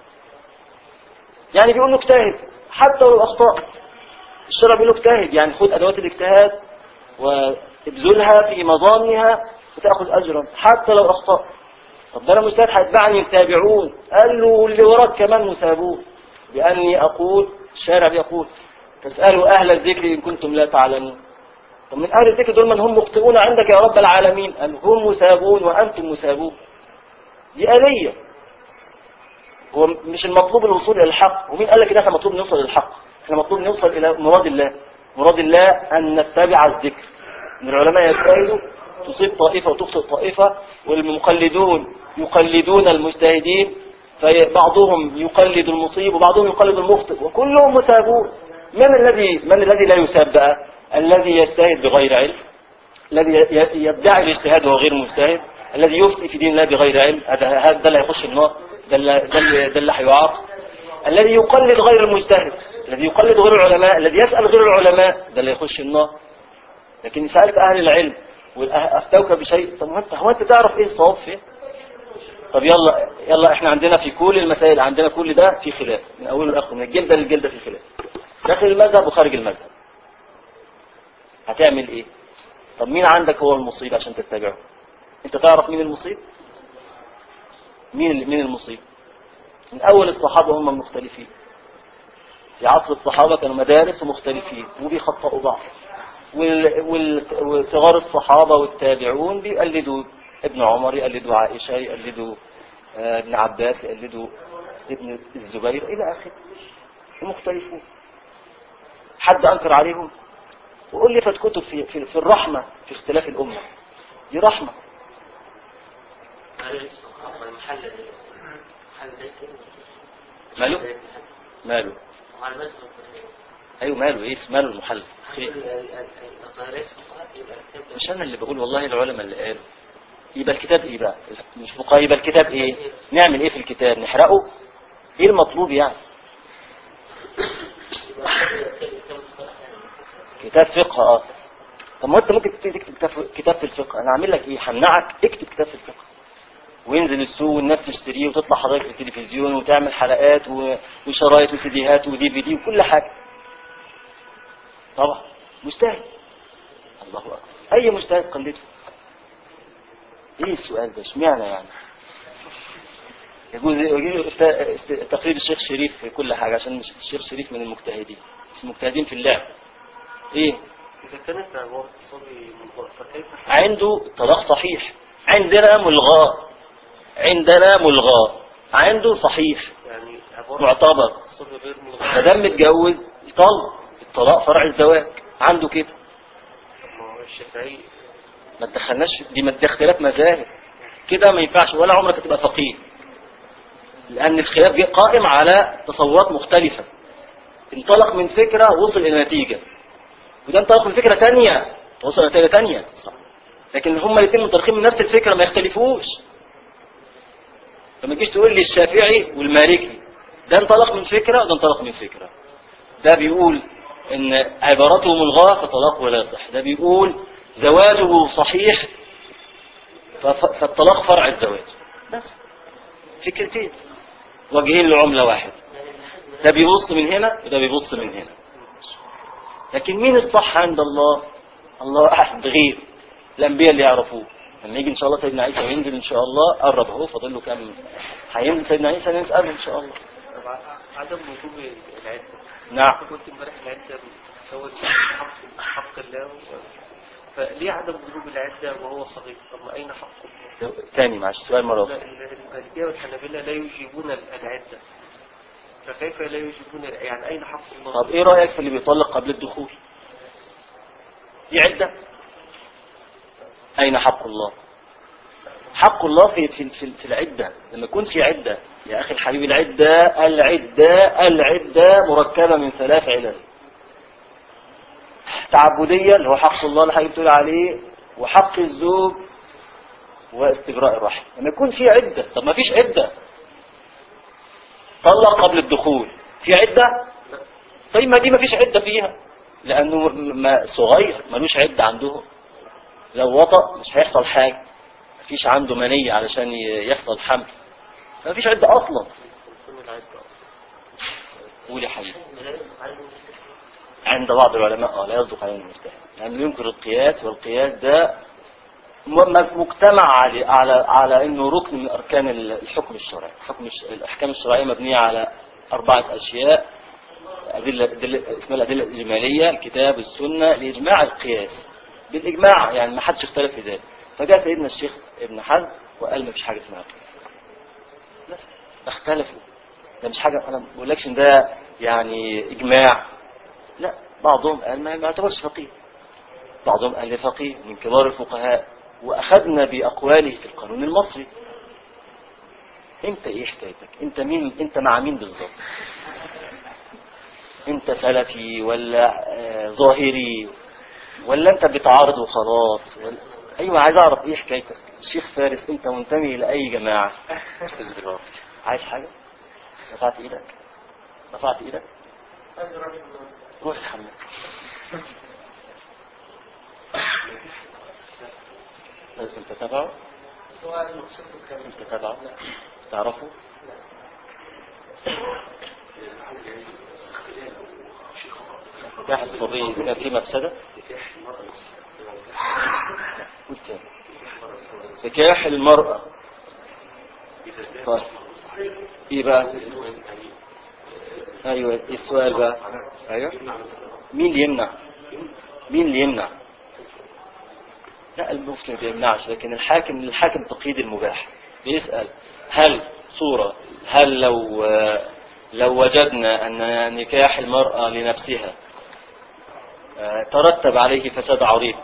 S1: يعني بيقول له اجتهد حتى لو أخطأت الشرع بيقول له اجتهد يعني خد أدوات الاجتهاد وابذلها في مضامها وتأخذ أجرا حتى لو أخطأت طب ده أنا مجتهد هيتبعني يتابعون قال له واللي وراك كمان مسابون بأني أقول الشارع بيقول تسألوا أهل الذكر إن كنتم لا تعلمون طب من أهل الذكر دول من هم مخطئون عندك يا رب العالمين قال هم مسابون وأنتم مسابون دي آلية هو مش المطلوب الوصول إلى الحق ومين قال لك إن احنا مطلوب نوصل للحق احنا مطلوب نوصل إلى مراد الله مراد الله أن نتبع الذكر إن العلماء يجتهدوا تصيب طائفة وتخطئ طائفة والمقلدون يقلدون المجتهدين فبعضهم يقلد المصيب وبعضهم يقلد المخطئ وكلهم مسابون من الذي من الذي لا يساب بقى الذي يجتهد بغير علم الذي ي- يدعي الاجتهاد وهو غير مجتهد الذي يفتي في دين الله بغير علم هذا هذا ده اللي هيخش النار ده اللي ده اللي ده اللي هيعاقب الذي يقلد غير المجتهد الذي يقلد غير العلماء الذي يسأل غير العلماء ده اللي يخش النار لكن سألت أهل العلم وأفتوك بشيء طب هو أنت هو أنت تعرف إيه الصواب فيه طب يلا يلا احنا عندنا في كل المسائل عندنا كل ده في خلاف من اوله لاخره من الجلده للجلده في خلاف داخل المذهب وخارج المذهب هتعمل ايه طب مين عندك هو المصيب عشان تتبعه انت تعرف مين المصيب مين مين المصيب من اول الصحابه هم مختلفين في عصر الصحابه كانوا مدارس ومختلفين وبيخطئوا بعض وال- وال- وصغار الصحابه والتابعون بيقلدوا ابن عمر يقلدوا عائشه يقلدوا آه، ابن عباس يقلدوا ابن الزبير الى اخره ومختلفون حد انكر عليهم وألفت كتب في, في, في الرحمة في اختلاف الأمة دي رحمة
S3: هذا الصحابة المحل محل زي كده
S1: ماله ماله
S3: وعلى مذهب
S1: أيوه ماله إيه ماله المحل خير.
S3: الظاهرية يبقى الكتاب
S1: مش أنا اللي بقول والله العلماء اللي قالوا يبقى الكتاب إيه بقى مش فقهاء يبقى الكتاب إيه نعمل إيه في الكتاب نحرقه إيه المطلوب يعني كتاب فقه اه طب ما انت ممكن تكتب كتاب- كتاب في الفقه انا اعمل لك ايه همنعك اكتب كتاب في الفقه وينزل السوق والناس تشتريه وتطلع حضرتك في التلفزيون وتعمل حلقات و- وشرايط وسيديهات ودي في دي وكل حاجه طبعا مجتهد الله اكبر اي مجتهد قلده ايه السؤال ده اشمعنى يعني يجوز يجوز است- است- تقليد الشيخ شريف في كل حاجه عشان الشيخ شريف من المجتهدين بس المجتهدين في اللعب ايه
S4: إذا كانت عبارة الصبي ملغاة فكيف
S1: عنده طلاق صحيح عندنا ملغاة عندنا ملغاة عنده صحيح
S4: يعني عبارة
S1: معتبر
S4: الصبي غير
S1: ما
S4: ملغاة
S1: دام متجوز يطلق الطلاق فرع الزواج عنده كده
S4: ما هو الشافعي
S1: ما تدخلناش دي مد- اختلاف مذاهب كده ما ينفعش ولا عمرك هتبقى فقيه لان الخلاف جه قائم على تصورات مختلفة انطلق من فكرة وصل الى نتيجة وده انطلق من فكرة تانية وصل لنتيجة تانية لكن هما الاثنين منطلقين من نفس الفكرة ما يختلفوش فما تجيش تقول لي الشافعي والمالكي ده انطلق من فكرة وده انطلق من فكرة ده بيقول ان عبارته ملغاة فطلاقه لا يصح ده بيقول زواجه صحيح فف- فالطلاق فرع الزواج بس فكرتين وجهين لعملة واحدة ده بيبص من هنا وده بيبص من هنا لكن مين الصح عند الله الله أحد غير الأنبياء اللي يعرفوه لما يجي إن شاء الله سيدنا عيسى وينزل إن شاء الله قرب أهو فاضل له كام هينزل سيدنا عيسى نسأله إن شاء الله
S4: طب عدم وجوب العدة
S1: نعم
S4: كنت امبارح العدة بتساوي حق حق الله و- فليه عدم وجوب العدة وهو صغير طب ما أين حق الله؟
S1: تاني معلش سؤال مرة
S4: لا،
S1: أخرى
S4: المالكية والحنابلة لا يجيبون العدة فكيف لا يجيبون يعني أين حق الله؟
S1: طب إيه رأيك في اللي بيطلق قبل الدخول دي عدة أين حق الله حق الله في في في, في العدة لما يكون في عدة يا أخي الحبيب العدة العدة العدة مركبة من ثلاث علل تعبدية اللي هو حق الله اللي حضرتك بتقول عليه وحق الزوج واستبراء الرحم لما يكون في عدة طب ما فيش عدة طلق قبل الدخول في عدة طيب ما دي ما فيش عدة فيها لأنه ما صغير ملوش عدة عندهم لو وطأ مش هيحصل حاجة مفيش عنده منية علشان ي- يحصل حمل ما فيش عدة أصلا
S4: تكون العدة أصلا
S1: قول يا حبيبي عند بعض العلماء اه لا يصدق عليهم المجتهد لأنه ينكر القياس والقياس ده م- م- مجتمع على على على انه ركن من اركان الحكم الشرعي، الحكم الش- الاحكام الشرعيه مبنيه على اربعه اشياء ادله أدلة اسمها الادله الاجماليه الكتاب السنه الاجماع القياس بالاجماع يعني ما حدش اختلف في ذلك فجاء سيدنا الشيخ ابن حزم وقال ما فيش حاجه اسمها قياس بس اختلفوا ده مش حاجه انا ما بقولكش ان ده يعني اجماع لا بعضهم قال ما ما يعتبرش فقيه بعضهم قال فقيه من كبار الفقهاء وأخذنا بأقواله في القانون المصري انت ايه حكايتك انت مين انت مع مين بالظبط انت سلفي ولا آه، ظاهري ولا انت بتعارض وخلاص ولا ايوه عايز اعرف ايه حكايتك الشيخ فارس انت منتمي لاي جماعه عايز حاجه رفعت ايدك رفعت ايدك روح الحمام انت تبعه انت تبعه تعرفه نكاح الحرية كان في مفسدة قول تاني. نكاح المرأة طيب ايه بقى ايوه ايه السؤال بقى ايوه مين اللي يمنع مين اللي يمنع لا المفتي ما بيمنعش لكن الحاكم الحاكم تقييد المباح بيسأل هل صورة هل لو لو وجدنا أن نكاح المرأة لنفسها آه، ترتب عليه فساد عريض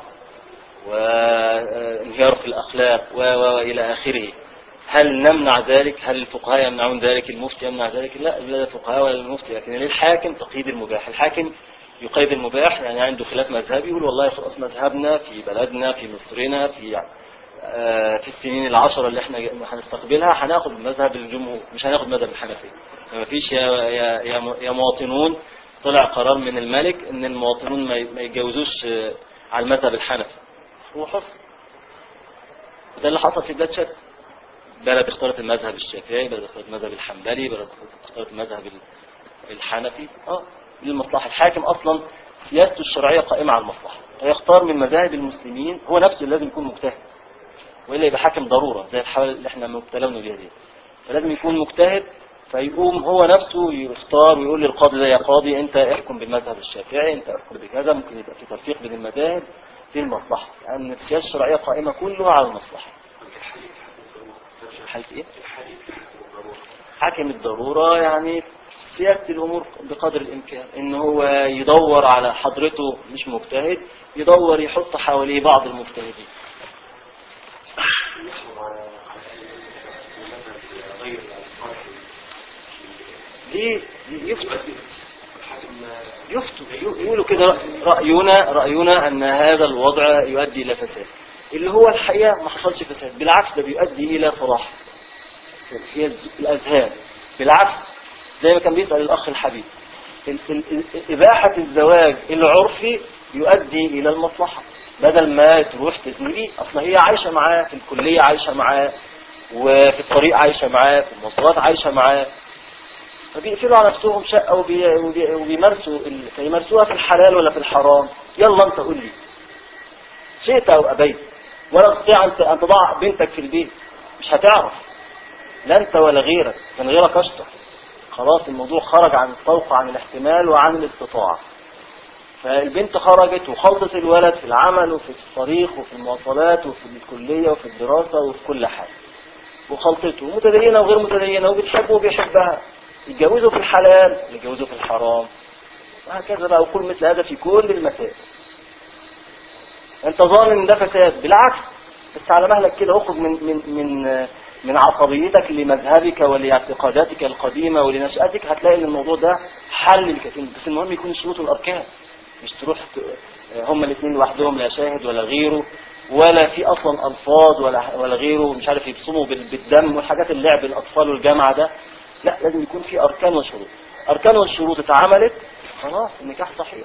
S1: وانهيار في الأخلاق و- و- وإلى آخره هل نمنع ذلك هل الفقهاء يمنعون ذلك المفتي يمنع ذلك لا لا الفقهاء ولا المفتي لكن للحاكم تقييد المباح الحاكم يقيد المباح يعني عنده خلاف مذهبي يقول والله خلاص مذهبنا في بلدنا في مصرنا في آه، في السنين العشرة اللي احنا هنستقبلها هناخد مذهب الجمهور مش هناخد مذهب الحنفية ما فيش يا, يا, يا, يا مواطنون طلع قرار من الملك ان المواطنون ما ي- ما يتجوزوش آه، على المذهب الحنفي هو حر وده اللي حصل في بلاد شتى بلد اختارت المذهب الشافعي بلد اختارت المذهب الحنبلي بلد اختارت المذهب ال- الحنفي اه للمصلحة الحاكم اصلا سياسته الشرعية قائمة على المصلحة فيختار من مذاهب المسلمين هو نفسه لازم يكون مجتهد والا يبقى حاكم ضروره زي الحاله اللي احنا مبتلون بيها دي فلازم يكون مجتهد فيقوم هو نفسه يختار ويقول للقاضي ده يا قاضي انت احكم بالمذهب الشافعي انت احكم بكذا ممكن يبقى في تلفيق بين المذاهب دي المصلحه لان السياسه الشرعيه قائمه كلها على المصلحه حالة ايه؟ حاكم الضرورة يعني سياسة الأمور بقدر الإمكان إن هو يدور على حضرته مش مجتهد يدور يحط حواليه بعض المجتهدين دي يفتوا يفتوا يقولوا كده رأينا رأينا أن هذا الوضع يؤدي إلى فساد اللي هو الحقيقة ما حصلش فساد بالعكس ده بيؤدي إلى صلاح في الأذهان بالعكس زي ما كان بيسأل الأخ الحبيب ال- ال- ال- إباحة الزواج العرفي يؤدي إلى المصلحة بدل ما تروح تزني أصلا هي عايشة معاه في الكلية عايشة معاه وفي الطريق عايشة معاه في المواصلات عايشة معاه فبيقفلوا على نفسهم شقة وبي... وبي... وبيمارسوا ال... فيمارسوها في الحلال ولا في الحرام يلا انت قول لي شئت او ابيت ولا تستطيع ان ت- أن تضع بنتك في البيت مش هتعرف لا انت ولا غيرك من غيرك اشطر خلاص الموضوع خرج عن الطوق عن الاحتمال وعن الاستطاعة فالبنت خرجت وخلطت الولد في العمل وفي الطريق وفي المواصلات وفي الكلية وفي الدراسة وفي كل حاجة وخلطته متدينة وغير متدينة وبتحبه وبيحبها يتجوزوا في الحلال يتجوزوا في الحرام وهكذا بقى وكل مثل هذا في كل المسائل انت ظان ان ده فساد بالعكس بس على مهلك كده اخرج من من من من عصبيتك لمذهبك ولاعتقاداتك القديمة ولنشأتك هتلاقي ان الموضوع ده حل لكثير بس المهم يكون الشروط والاركان مش تروح ت- هما الاثنين لوحدهم لا شاهد ولا غيره ولا في اصلا الفاظ ولا ولا غيره مش عارف يبصموا بال- بالدم والحاجات اللعب الاطفال والجامعه ده لا لازم يكون في اركان وشروط اركان والشروط اتعملت خلاص النكاح صحيح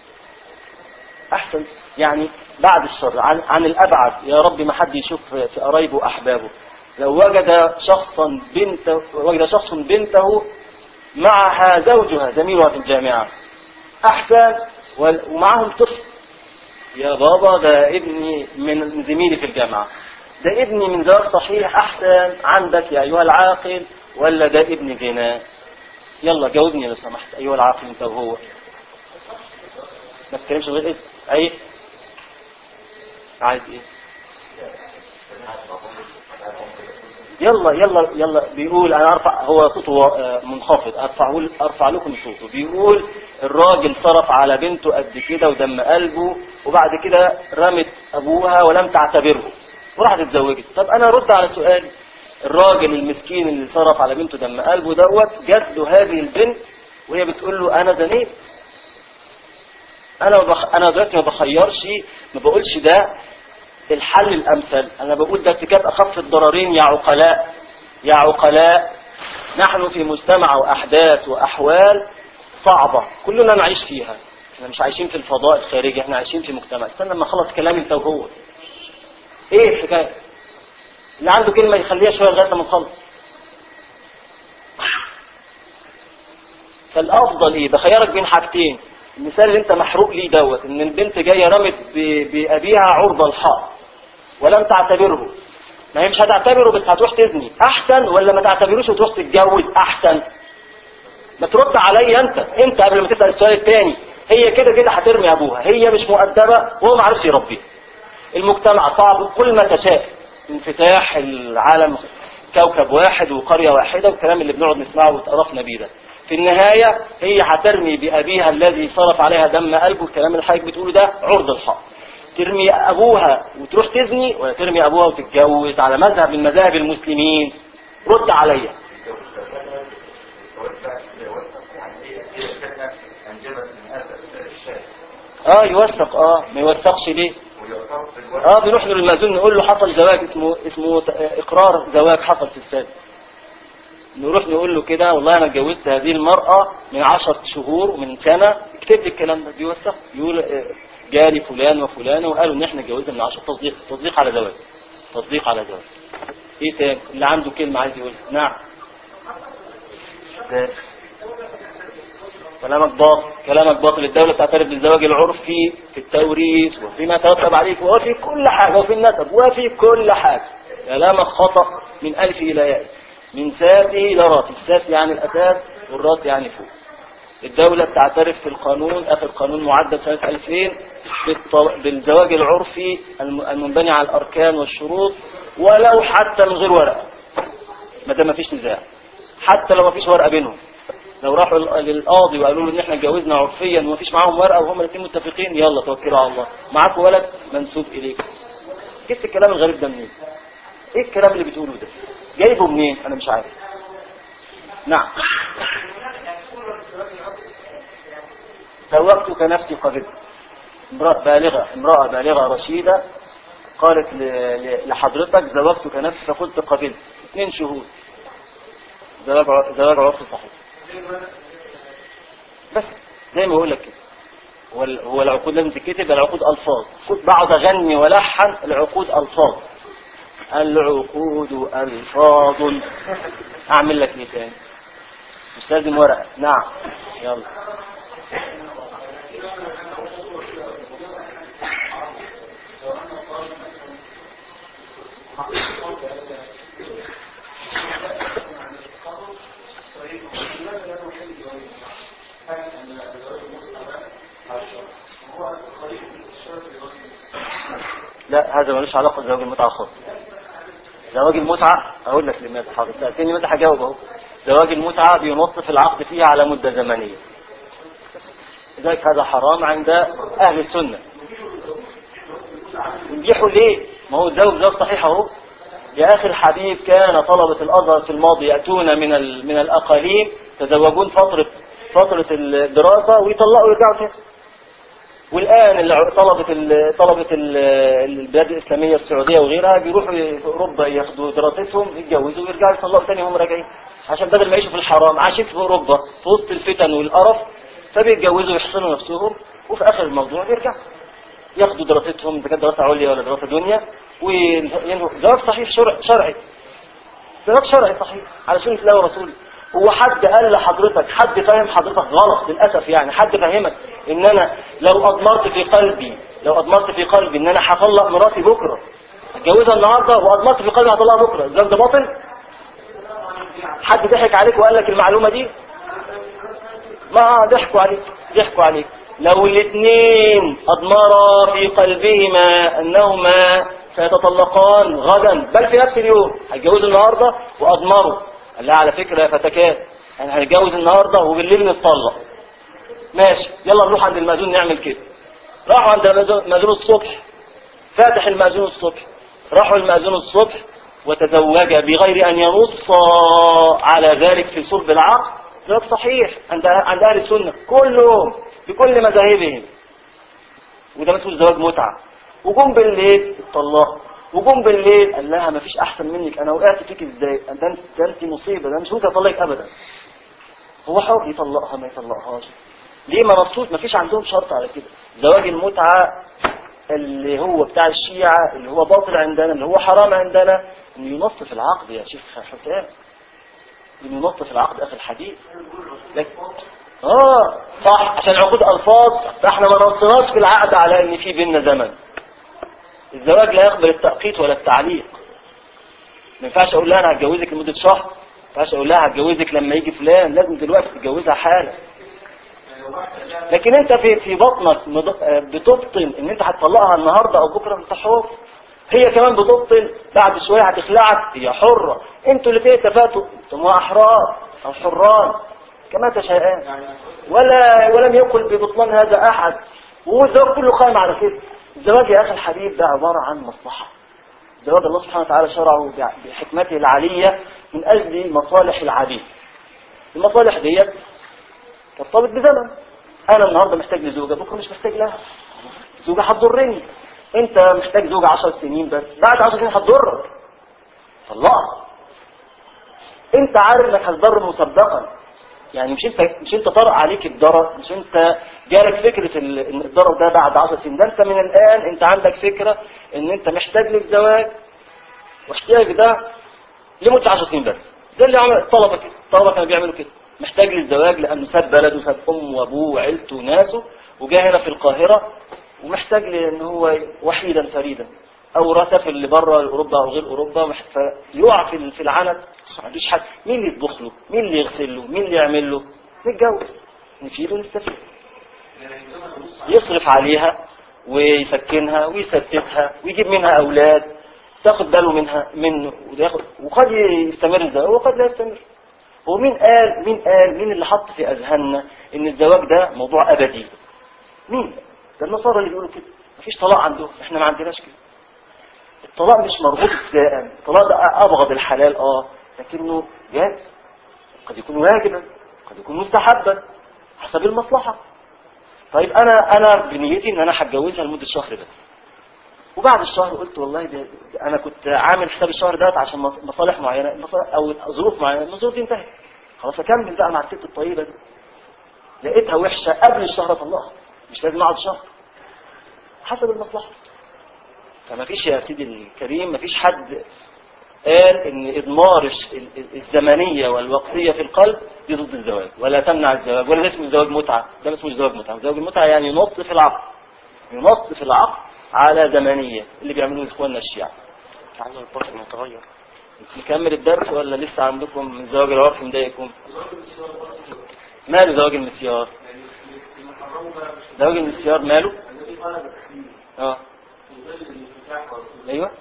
S1: احسن يعني بعد الشر عن, عن الابعد يا رب ما حد يشوف في قرايبه واحبابه لو وجد شخصا بنت وجد شخص بنته معها زوجها زميلها في الجامعه احسن وال- ومعهم طفل يا بابا ده ابني من زميلي في الجامعه ده ابني من زواج صحيح احسن عندك يا ايها العاقل ولا ده ابن زنا يلا جاوبني لو سمحت ايها العاقل انت وهو ما تتكلمش غير ايه اي عايز ايه يلا يلا يلا بيقول انا ارفع هو صوته آه، منخفض ارفعه ارفع لكم صوته بيقول الراجل صرف على بنته قد كده ودم قلبه وبعد كده رمت ابوها ولم تعتبره وراحت اتزوجت طب انا ارد على سؤالي الراجل المسكين اللي صرف على بنته دم قلبه دوت جات له هذه البنت وهي بتقول له انا زنيت انا بخ... انا دلوقتي ما بخيرش ما بقولش ده الحل الامثل انا بقول ده ارتكاب اخف الضررين يا عقلاء يا عقلاء نحن في مجتمع واحداث واحوال صعبة كلنا نعيش فيها احنا مش عايشين في الفضاء الخارجي احنا عايشين في مجتمع استنى لما اخلص كلامي انت وهو ايه الحكايه اللي عنده كلمه يخليها شويه لغايه لما نخلص فالافضل ايه بخيرك بين حاجتين المثال اللي انت محروق ليه دوت ان البنت جايه رمت ب- بابيها عرض الحائط ولم تعتبره ما هي مش هتعتبره بس هتروح تزني احسن ولا ما تعتبروش وتروح تتجوز احسن ما ترد عليا انت انت قبل ما تسال السؤال الثاني هي كده كده هترمي ابوها هي مش مؤدبه وهو ما عرفش يربيها المجتمع صعب كل ما تشاء انفتاح العالم كوكب واحد وقرية واحدة والكلام اللي بنقعد نسمعه واتقرفنا بيه ده في النهاية هي هترمي بأبيها الذي صرف عليها دم قلبه الكلام اللي حضرتك بتقوله ده عرض الحق ترمي أبوها وتروح تزني ولا ترمي أبوها وتتجوز على مذهب من مذاهب المسلمين رد عليا اه يوثق اه ما يوثقش ليه اه بنروح له للمأذون نقول له حصل زواج اسمه اسمه ت- اقرار زواج حصل في السادس نروح نقول له كده والله انا اتجوزت هذه المرأة من عشر شهور ومن سنة اكتب لي الكلام ده بيوثق يقول آه، جالي فلان وفلانة وقالوا ان احنا اتجوزنا من عشر تصديق تصديق على زواج تصديق على زواج ايه تاني اللي عنده كلمة عايز يقول نعم ده. كلامك باطل كلامك باطل الدولة تعترف بالزواج العرفي في التوريث وفيما يترتب عليه وفي كل حاجة وفي النسب وفي كل حاجة كلامك خطأ من ألف إلى ياء من ساسه إلى راسه الساس يعني الأساس والراس يعني فوق الدولة بتعترف في القانون آخر قانون معدل سنة 2000 بالط- بالزواج العرفي الم- المنبني على الأركان والشروط ولو حتى من غير ورقة ما دام مفيش نزاع حتى لو مفيش ورقة بينهم لو راحوا لل- للقاضي وقالوا له ان احنا اتجوزنا عرفيا ومفيش معاهم ورقه وهم الاثنين متفقين يلا توكلوا على الله معاك ولد منسوب اليك جبت الكلام الغريب ده منين ايه الكلام اللي بتقوله ده جايبه منين انا مش عارف نعم زوجتك نفسي قبل امرأة بالغة امرأة بالغة رشيدة قالت ل- ل- لحضرتك زوجتك نفسي فقلت قبلت اثنين شهود زواج ع- زواج عرفي صحيح بس زي ما بقول لك كده هو ال- هو العقود لازم تتكتب العقود الفاظ كنت بقعد اغني والحن العقود الفاظ العقود الفاظ اعمل لك ايه تاني مش لازم ورقه نعم يلا لا هذا ملوش علاقه بزواج المتعه خالص زواج المتعه اقول لك لماذا حاضر سالتني ماذا هجاوب اهو زواج المتعه بينص في العقد فيها على مده زمنيه لذلك هذا حرام عند اهل السنه ينجحوا ليه ما هو الزوج زوج صحيح اهو يا اخي الحبيب كان طلبة الازهر في الماضي ياتون من ال- من الاقاليم يتزوجون فترة فترة الدراسة ويطلقوا ويرجعوا تاني والآن الع- طلبة ال- طلبة ال- البلاد الإسلامية السعودية وغيرها بيروحوا في أوروبا ياخدوا دراستهم يتجوزوا ويرجعوا يطلقوا تاني وهم راجعين عشان بدل ما يعيشوا في الحرام عايشين في أوروبا في وسط الفتن والقرف فبيتجوزوا ويحصنوا نفسهم وفي آخر الموضوع بيرجعوا ياخدوا دراستهم إذا كانت دراسة عليا ولا دراسة دنيا وينهوا زواج صحيح شرع شرعي زواج شرعي صحيح على سنة الله ورسوله هو حد قال لحضرتك حد فاهم حضرتك غلط للأسف يعني حد فهمك ان انا لو اضمرت في قلبي لو اضمرت في قلبي ان انا هطلق مراتي بكرة اتجوزها النهاردة واضمرت في قلبي هطلقها بكرة الزواج ده باطل حد ضحك عليك وقال لك المعلومة دي ما ضحكوا عليك ضحكوا عليك لو الاثنين أضمرا في قلبهما أنهما سيتطلقان غدا بل في نفس اليوم هيتجوزوا النهاردة وأضمروا قال لها على فكرة يا فتكات احنا هنتجوز النهاردة وبالليل نتطلق ماشي يلا نروح عند المأذون نعمل كده راحوا عند المأذون المأذون الصبح فاتح المأذون الصبح راحوا المأذون الصبح وتزوج بغير أن ينص على ذلك في صلب العقد زواج صحيح عند عند أهل السنة كلهم بكل مذاهبهم وده مسؤول زواج متعة وجم بالليل اتطلقوا وجم بالليل قال لها ما فيش احسن منك انا وقعت فيك ازاي ده انت ده انت مصيبه ده مش ممكن اطلقك ابدا هو حر يطلقها ما يطلقهاش ليه ما نصوص ما فيش عندهم شرط على كده زواج المتعه اللي هو بتاع الشيعة اللي هو باطل عندنا اللي هو حرام عندنا انه ينص في العقد يا شيخ حسام انه ينص في العقد اخي الحديث لكن اه صح عشان عقود الفاظ فاحنا ما نصناش في العقد على ان في بيننا زمن الزواج لا يقبل التأقيت ولا التعليق ما ينفعش اقول لها انا هتجوزك لمده شهر ما ينفعش اقول لها هتجوزك لما يجي فلان لازم دلوقتي تتجوزها حالا لكن انت في في بطنك مض- آه، بتبطن ان انت هتطلقها النهارده او بكره انت حر هي كمان بتبطن بعد شويه هتخلعك هي حره انتوا الاثنين اتفقتوا انتم احرار او حران كما تشاءان ولا ولم يقل ببطلان هذا احد والزواج كله قائم على كده الزواج يا اخي الحبيب ده عباره عن مصلحه زواج الله سبحانه وتعالى شرعه بحكمته العاليه من اجل مصالح العبيد المصالح ديت ترتبط بزمن انا النهارده محتاج لزوجه بكره مش محتاج لها زوجه هتضرني انت محتاج زوجه 10 سنين بس بعد 10 سنين هتضرك طلقها انت عارف انك هتضر مسبقا يعني مش انت مش انت طرق عليك الضرر مش انت جالك فكره ال- ان الضرر ده بعد 10 سنين ده انت من الان انت عندك فكره ان انت محتاج للزواج واحتياج ده لمده 10 سنين بس ده اللي عمل الطلبه كده الطلبه كانوا بيعملوا كده محتاج للزواج لانه ساب بلده ساب امه وابوه وعيلته وناسه وجاء هنا في القاهره ومحتاج لان هو وحيدا فريدا او رثف اللي بره اوروبا او غير اوروبا مح- فيقع في في العنت ما عندوش حد مين اللي يطبخ له مين اللي يغسل له مين اللي يعمل له نتجوز نفيد ونستفيد يصرف عليها ويسكنها ويستتها ويجيب منها اولاد تاخد باله منها منه وياخد وقد يستمر الزواج وقد لا يستمر هو مين قال مين قال مين اللي حط في اذهاننا ان الزواج ده موضوع ابدي مين ده النصارى اللي بيقولوا كده مفيش طلاق عندهم احنا ما عندناش كده الطلاق مش مربوط ابتداء الطلاق ده ابغض الحلال اه لكنه جائز قد يكون واجبا قد يكون مستحبا حسب المصلحه طيب انا انا بنيتي ان انا هتجوزها لمده شهر بس وبعد الشهر قلت والله ده ده انا كنت عامل حساب الشهر ده عشان مصالح معينه مصالح او ظروف معينه الظروف دي انتهت خلاص اكمل بقى مع الست الطيبه دي لقيتها وحشه قبل الشهر اطلقها مش لازم اقعد شهر حسب المصلحه فما فيش يا سيدي الكريم ما فيش حد قال ان اضمار الش- ال- ال- الزمنيه والوقتيه في القلب دي ضد الزواج ولا تمنع الزواج ولا ده اسمه زواج متعه ده ما اسمه زواج متعه زواج المتعه يعني ينص في العقد ينص في العقد على زمنيه اللي بيعملوه اخواننا الشيعة
S2: لعل الباطن يتغير
S1: نكمل الدرس ولا لسه عندكم من زواج العرف مضايقكم ماله زواج المسيار زواج المسيار ماله اه ايوه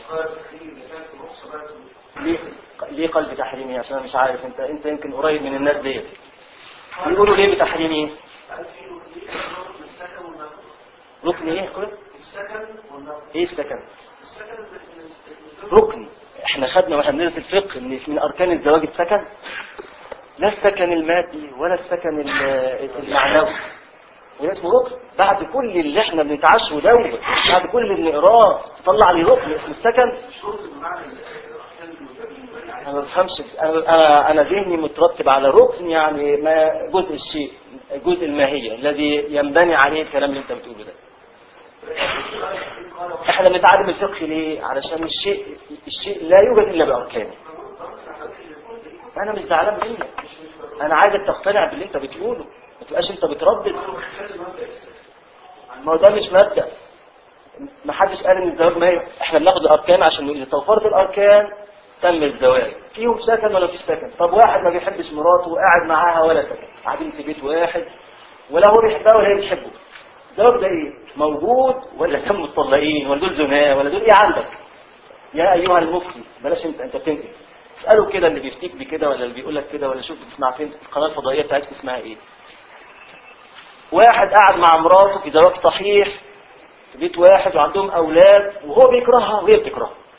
S1: ليه ليه قلب تحريمي عشان أنا مش عارف انت انت يمكن قريب من الناس ديت بيقولوا ليه بتحريمي ركن ايه كده ايه السكن ركن احنا خدنا واحنا بندرس الفقه ان من اركان الزواج السكن لا السكن المادي ولا السكن ال- المعنوي وده اسمه ركن بعد كل اللي احنا بنتعشه دوت بعد كل اللي بنقراه تطلع لي ركن اسمه السكن انا ما بفهمش انا انا انا ذهني مترتب على ركن يعني ما جزء الشيء جزء الماهيه الذي ينبني عليه الكلام اللي انت بتقوله ده احنا بنتعلم الفقه ليه علشان الشيء الشيء لا يوجد الا باركانه انا مش زعلان منك انا عايزك تقتنع باللي انت بتقوله ما تبقاش انت بتردد ما هو ده مش مبدا ما حدش قال ان الزواج ما هي احنا بناخد الاركان عشان اذا توفرت الاركان تم الزواج فيهم سكن ولا فيش سكن طب واحد ما بيحبش مراته وقاعد معاها ولا سكن قاعدين في بيت واحد ولا هو بيحبها ولا هي بتحبه الزواج ده ايه موجود ولا كم مطلقين ولا دول زناه ولا دول ايه عندك يا ايها المفتي بلاش انت انت بتنقل اساله كده اللي بيفتيك بكده ولا اللي بيقول لك كده ولا شوف بتسمع فين القناه الفضائيه بتاعتكم اسمها ايه واحد قاعد مع مراته في زواج صحيح في بيت واحد وعندهم اولاد وهو بيكرهها وهي بتكرهه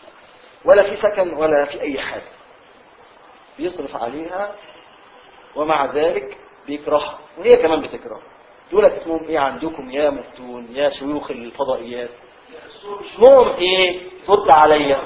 S1: ولا في سكن ولا في أي حاجة بيصرف عليها ومع ذلك بيكرهها وهي كمان بتكرهها دول اسمهم ايه عندكم يا مفتون يا شيوخ الفضائيات اسمهم ايه رد عليا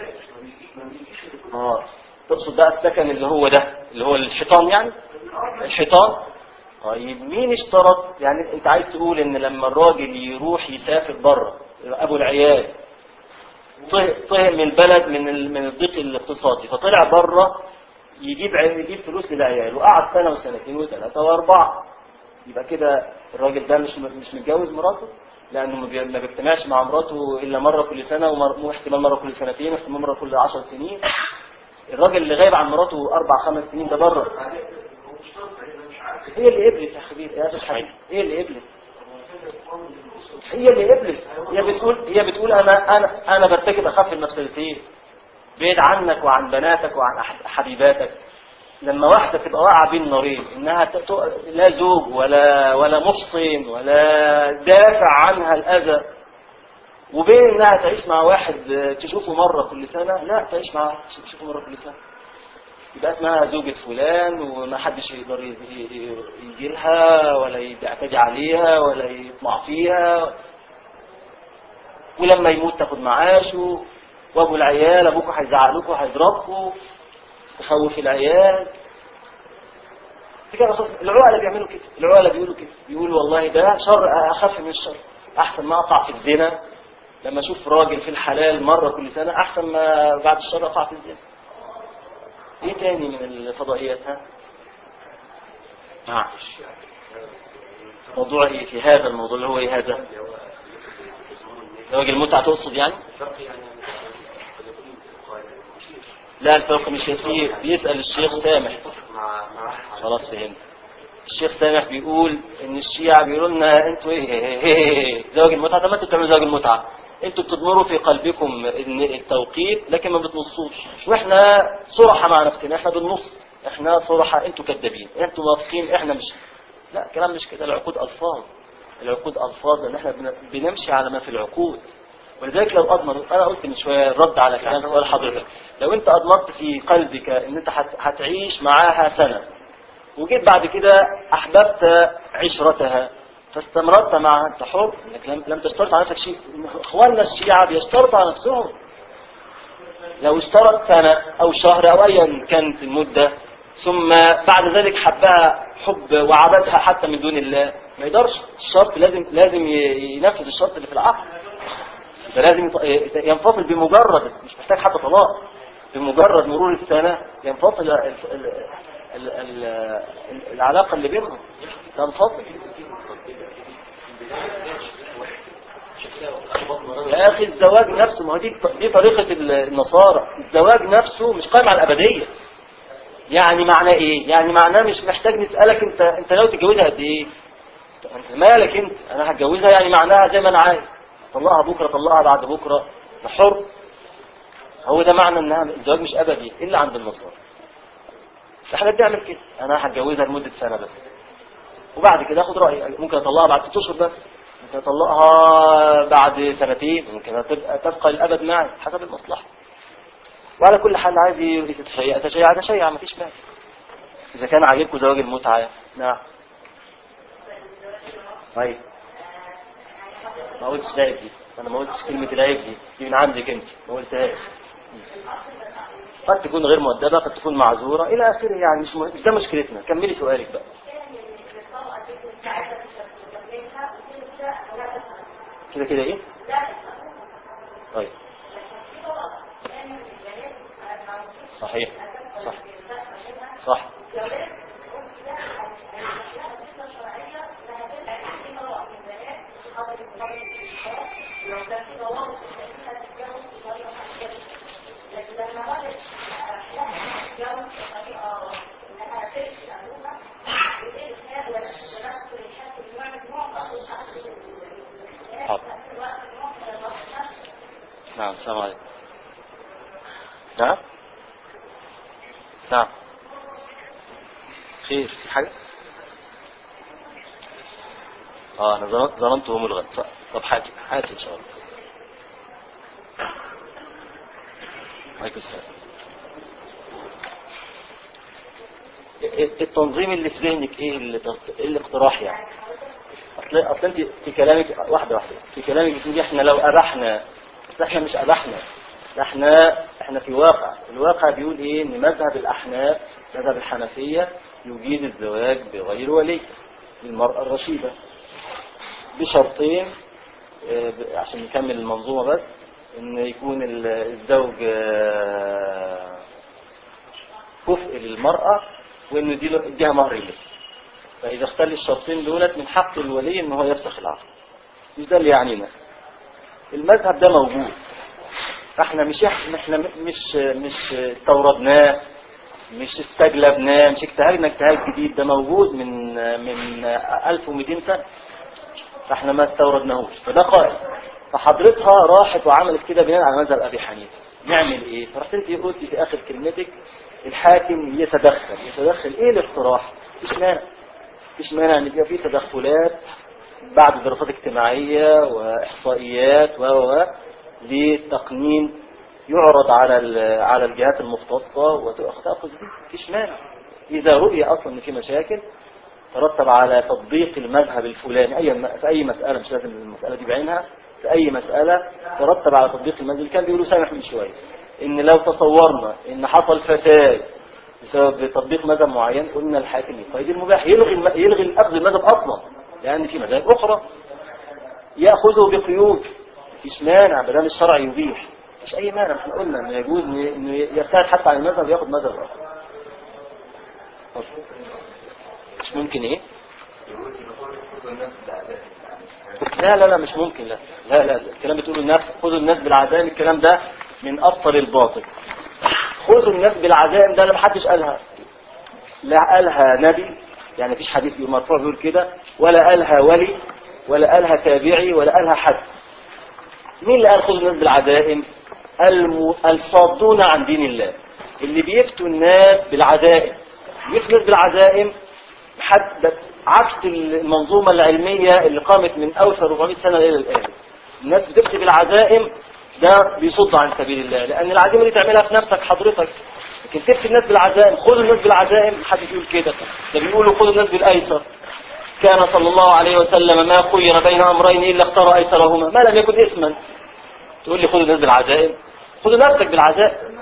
S1: اه تقصد بقى السكن اللي هو ده اللي هو الحيطان يعني الحيطان طيب مين اشترط يعني انت عايز تقول ان لما الراجل يروح يسافر بره ابو العيال طه- طهق من البلد من ال- من الضيق الاقتصادي فطلع بره يجيب عي- يجيب فلوس للعيال وقعد سنه وسنتين وثلاثه واربعه يبقى كده الراجل ده مش مش متجوز مراته لانه ما بي- ما بيجتمعش مع مراته الا مره كل سنه ومر- واحتمال مره كل سنتين واحتمال مره كل عشر سنين الراجل اللي غايب عن مراته اربع خمس سنين ده بره هي اللي قبلت يا حبيبي يا أخي الحبيب هي اللي قبلت هي اللي قبلت هي بتقول هي بتقول انا انا انا برتكب اخف المفسدتين بعيد عنك وعن بناتك وعن أح- حبيباتك لما واحدة تبقى واقعة بين نارين انها ت- ت- لا زوج ولا ولا محصن ولا دافع عنها الاذى وبين انها تعيش مع واحد آه، تشوفه مرة كل سنة لا تعيش مع تشوفه مرة كل سنة يبقى اسمها زوجة فلان وما حدش يقدر ي- ي- يجي لها ولا يعتدي عليها ولا يطمع فيها ولما يموت تاخد معاشه وابو العيال ابوكوا هيزعق لكم هيضربكم تخوف العيال في كده خلاص العقلاء بيعملوا كده العقلاء بيقولوا كده بيقولوا والله ده شر اخف من الشر احسن ما اقع في الزنا لما اشوف راجل في الحلال مره كل سنه احسن ما بعد الشر اقع في الزنا ايه تاني من الفضائيات ها نعم موضوع ايه في هذا الموضوع اللي هو ايه هذا زواج المتعة تقصد يعني لا الفرق مش يسير بيسأل الشيخ سامح خلاص فهمت الشيخ سامح بيقول ان الشيعة بيقولوا لنا انتوا ايه زواج المتعة طب ما انتوا بتعملوا زواج المتعة انتوا بتضمروا في قلبكم ان التوقيت لكن ما بتنصوش واحنا صرحة مع نفسنا احنا بننص احنا صرحة انتوا كذابين انتوا واثقين احنا مش لا كلام مش كده العقود الفاظ العقود الفاظ لان احنا بن- بنمشي على ما في العقود ولذلك لو اضمن انا قلت من شويه رد على كلام سؤال حضرتك لو انت اضمنت في قلبك ان انت هت- هتعيش معاها سنه وجيت بعد كده احببت عشرتها فاستمرت معها انت حر انك لم, لم تشترط على نفسك شيء اخواننا الشيعه بيشترطوا على نفسهم لو اشترط سنه او شهر او ايا كانت المده ثم بعد ذلك حبها حب وعبدها حتى من دون الله ما يقدرش الشرط لازم لازم ي- ينفذ الشرط اللي في العقد ده لازم يط- ينفصل بمجرد مش محتاج حتى طلاق بمجرد مرور السنة ينفصل ال- ال- ال- ال- العلاقة اللي بينهم تنفصل يا أخي الزواج نفسه ما هو دي دي طريقة النصارى الزواج نفسه مش قائم على الأبدية يعني معناه إيه؟ يعني معناه مش محتاج نسألك أنت أنت ناوي تتجوزها قد إيه؟ أنت مالك أنت؟ أنا هتجوزها يعني معناها زي ما أنا عايز طلقها بكرة طلقها بعد بكرة أنا حر هو ده معنى انها الزواج مش ابدي الا عند النصارى احنا بنعمل كده انا هتجوزها لمده سنه بس وبعد كده اخد رايي ممكن اطلقها بعد ست اشهر بس ممكن اطلقها بعد سنتين ممكن تبقى تبقى الابد معي حسب المصلحه وعلى كل حال عايز يتشيع تشيع تشيع مفيش مانع اذا كان عاجبكم زواج المتعه نعم طيب ما قلتش العيب دي انا ما قلتش كلمه العيب دي دي من عندك انت ما قلتهاش قد تكون غير مؤدبة قد تكون معذورة إلى آخره يعني مش, مه... مش ده مشكلتنا كملي سؤالك بقى كده كده إيه طيب صحيح صح صح حاضر نعم السلام عليكم نعم نعم خير في حاجة اه انا ظننت ظننته ملغى صح. طب حاجة حاجة ان شاء الله عليكم السلام التنظيم اللي في ذهنك ايه اللي تغ- ايه الاقتراح يعني اصل اصل انت في كلامك واحده واحده في كلامك بتقولي احنا لو ابحنا بس احنا مش ابحنا ده احنا احنا في واقع الواقع بيقول ايه ان مذهب الاحناف مذهب الحنفيه يجيز الزواج بغير ولي للمراه الرشيده بشرطين آه، ب- عشان نكمل المنظومه بس ان يكون ال- الزوج آه، كفء للمرأة وإنه دي له- اديها مهر مثل فإذا اختل الشرطين دولت من حق الولي إن هو يفسخ العقد مش ده اللي يعنينا المذهب ده موجود احنا مش احنا احنا مش مش استوردناه مش استجلبناه مش اجتهدنا اجتهاد جديد ده موجود من من 1200 سنة فاحنا ما استوردناهوش فده قائم فحضرتها راحت وعملت كده بناء على مذهب ابي حنيفه نعمل ايه فرحت انت قلتي في اخر كلمتك الحاكم يتدخل يتدخل ايه الاقتراح مفيش مانع مفيش مانع ان يبقى في تدخلات بعد دراسات اجتماعيه واحصائيات و و لتقنين يعرض على ال- على الجهات المختصه وتاخذ به مفيش مانع اذا رؤي اصلا ان في مشاكل ترتب على تطبيق المذهب الفلاني اي في اي مساله مش لازم المساله دي بعينها في اي مساله ترتب على تطبيق المذهب اللي كان بيقولوا سامح من شويه ان لو تصورنا ان حصل فساد بسبب تطبيق مذهب معين قلنا الحاكم يقيد المباح يلغي الم... يلغي الاخذ المذهب اصلا لان في مذاهب اخرى ياخذه بقيود مفيش مانع ما دام الشرع يبيح مفيش اي مانع احنا قلنا انه يجوز إن- انه يبتعد حتى عن المذهب وياخذ مذهب اخر مش ممكن ايه لا لا لا مش ممكن لا لا لا الكلام بتقوله الناس خذوا الناس بالعزائم الكلام ده من ابطل الباطل خذوا الناس بالعزائم ده لا محدش قالها لا قالها نبي يعني مفيش حديث مرفوع بيقول كده ولا قالها ولي ولا قالها تابعي ولا قالها حد مين اللي قال خذوا الناس بالعزائم الم... الصادون عن دين الله اللي بيفتوا الناس بالعزائم بيفتوا الناس بالعزائم حد عكس المنظومة العلمية اللي قامت من أوسط 400 سنة إلى الآن الناس بتفتي بالعزائم ده بيصد عن سبيل الله لأن العزيمة دي تعملها في نفسك حضرتك لكن تفتي الناس بالعزائم خذوا الناس بالعزائم حد يقول كده ده بيقولوا خذوا الناس بالأيسر كان صلى الله عليه وسلم ما خير بين أمرين إلا اختار أيسرهما ما لم يكن إثما تقول لي خذوا الناس بالعزائم خذوا نفسك بالعزائم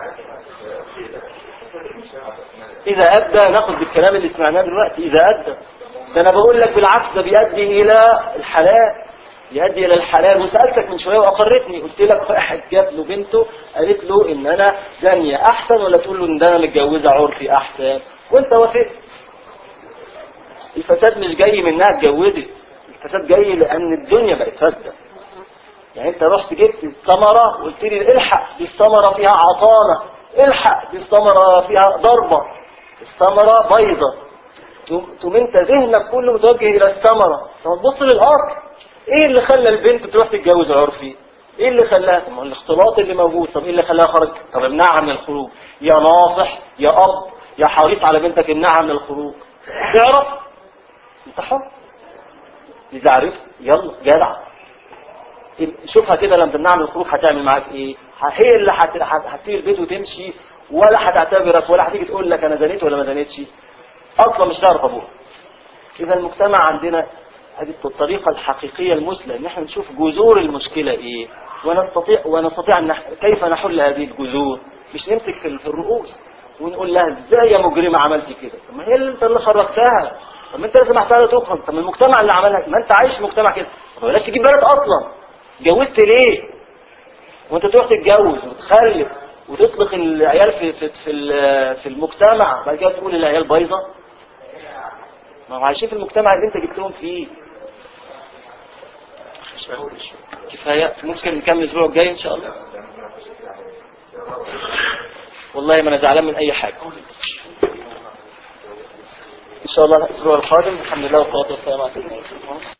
S1: إذا أدى ناخذ بالكلام اللي سمعناه دلوقتي إذا أدى ده أنا بقول لك بالعكس ده بيؤدي إلى الحلال يؤدي إلى الحلال وسألتك من شوية وأقرتني قلت لك واحد جاب له بنته قالت له إن أنا زانية أحسن ولا تقول له إن ده أنا متجوزة عرفي أحسن وأنت وافقت الفساد مش جاي من إنها اتجوزت الفساد جاي لأن الدنيا بقت فاسدة يعني انت رحت جبت الثمرة وقلت لي الحق دي الثمرة فيها عطانة الحق دي الثمرة فيها ضربة الثمرة بيضة تقوم تقوم انت ذهنك كله متوجه الى الثمرة طب تبص للأصل ايه اللي خلى البنت تروح تتجوز عرفي ايه اللي خلاها طب ما هو الاختلاط اللي موجود طب ايه اللي خلاها خرج طب امنعها من الخروج يا ناصح يا اب يا حريص على بنتك امنعها من الخروج تعرف انت حر اذا عرفت يلا جدع شوفها كده لما تمنعها من الخروج هتعمل معاك ايه هي اللي هت- هت- هتسيب البيت وتمشي ولا هتعتبرك ولا هتيجي تقول لك انا زنيت ولا ما زنيتش اصلا مش تعرف ابوها اذا المجتمع عندنا هذه الطريقة الحقيقية المثلى ان احنا نشوف جذور المشكلة ايه ونستطيع ونستطيع ان نح... كيف نحل هذه الجذور مش نمسك في في الرؤوس ونقول لها ازاي يا مجرمة عملتي كده طب ما هي اللي انت اللي خرجتها طب ما انت اللي سمحتها لها تخرج طب ما المجتمع اللي عملها ما انت عايش في مجتمع كده طب بلاش تجيب بنات اصلا اتجوزت ليه وانت تروح تتجوز وتخلف وتطلق العيال في في في, ال- في المجتمع بعد كده تقول العيال بايظه ما هو عايشين في المجتمع اللي انت جبتهم فيه كفايه ممكن نكمل الاسبوع الجاي ان شاء الله والله ما انا زعلان من اي حاجه ان شاء الله الاسبوع القادم الحمد لله والصلاه والسلام على سيدنا رسول الله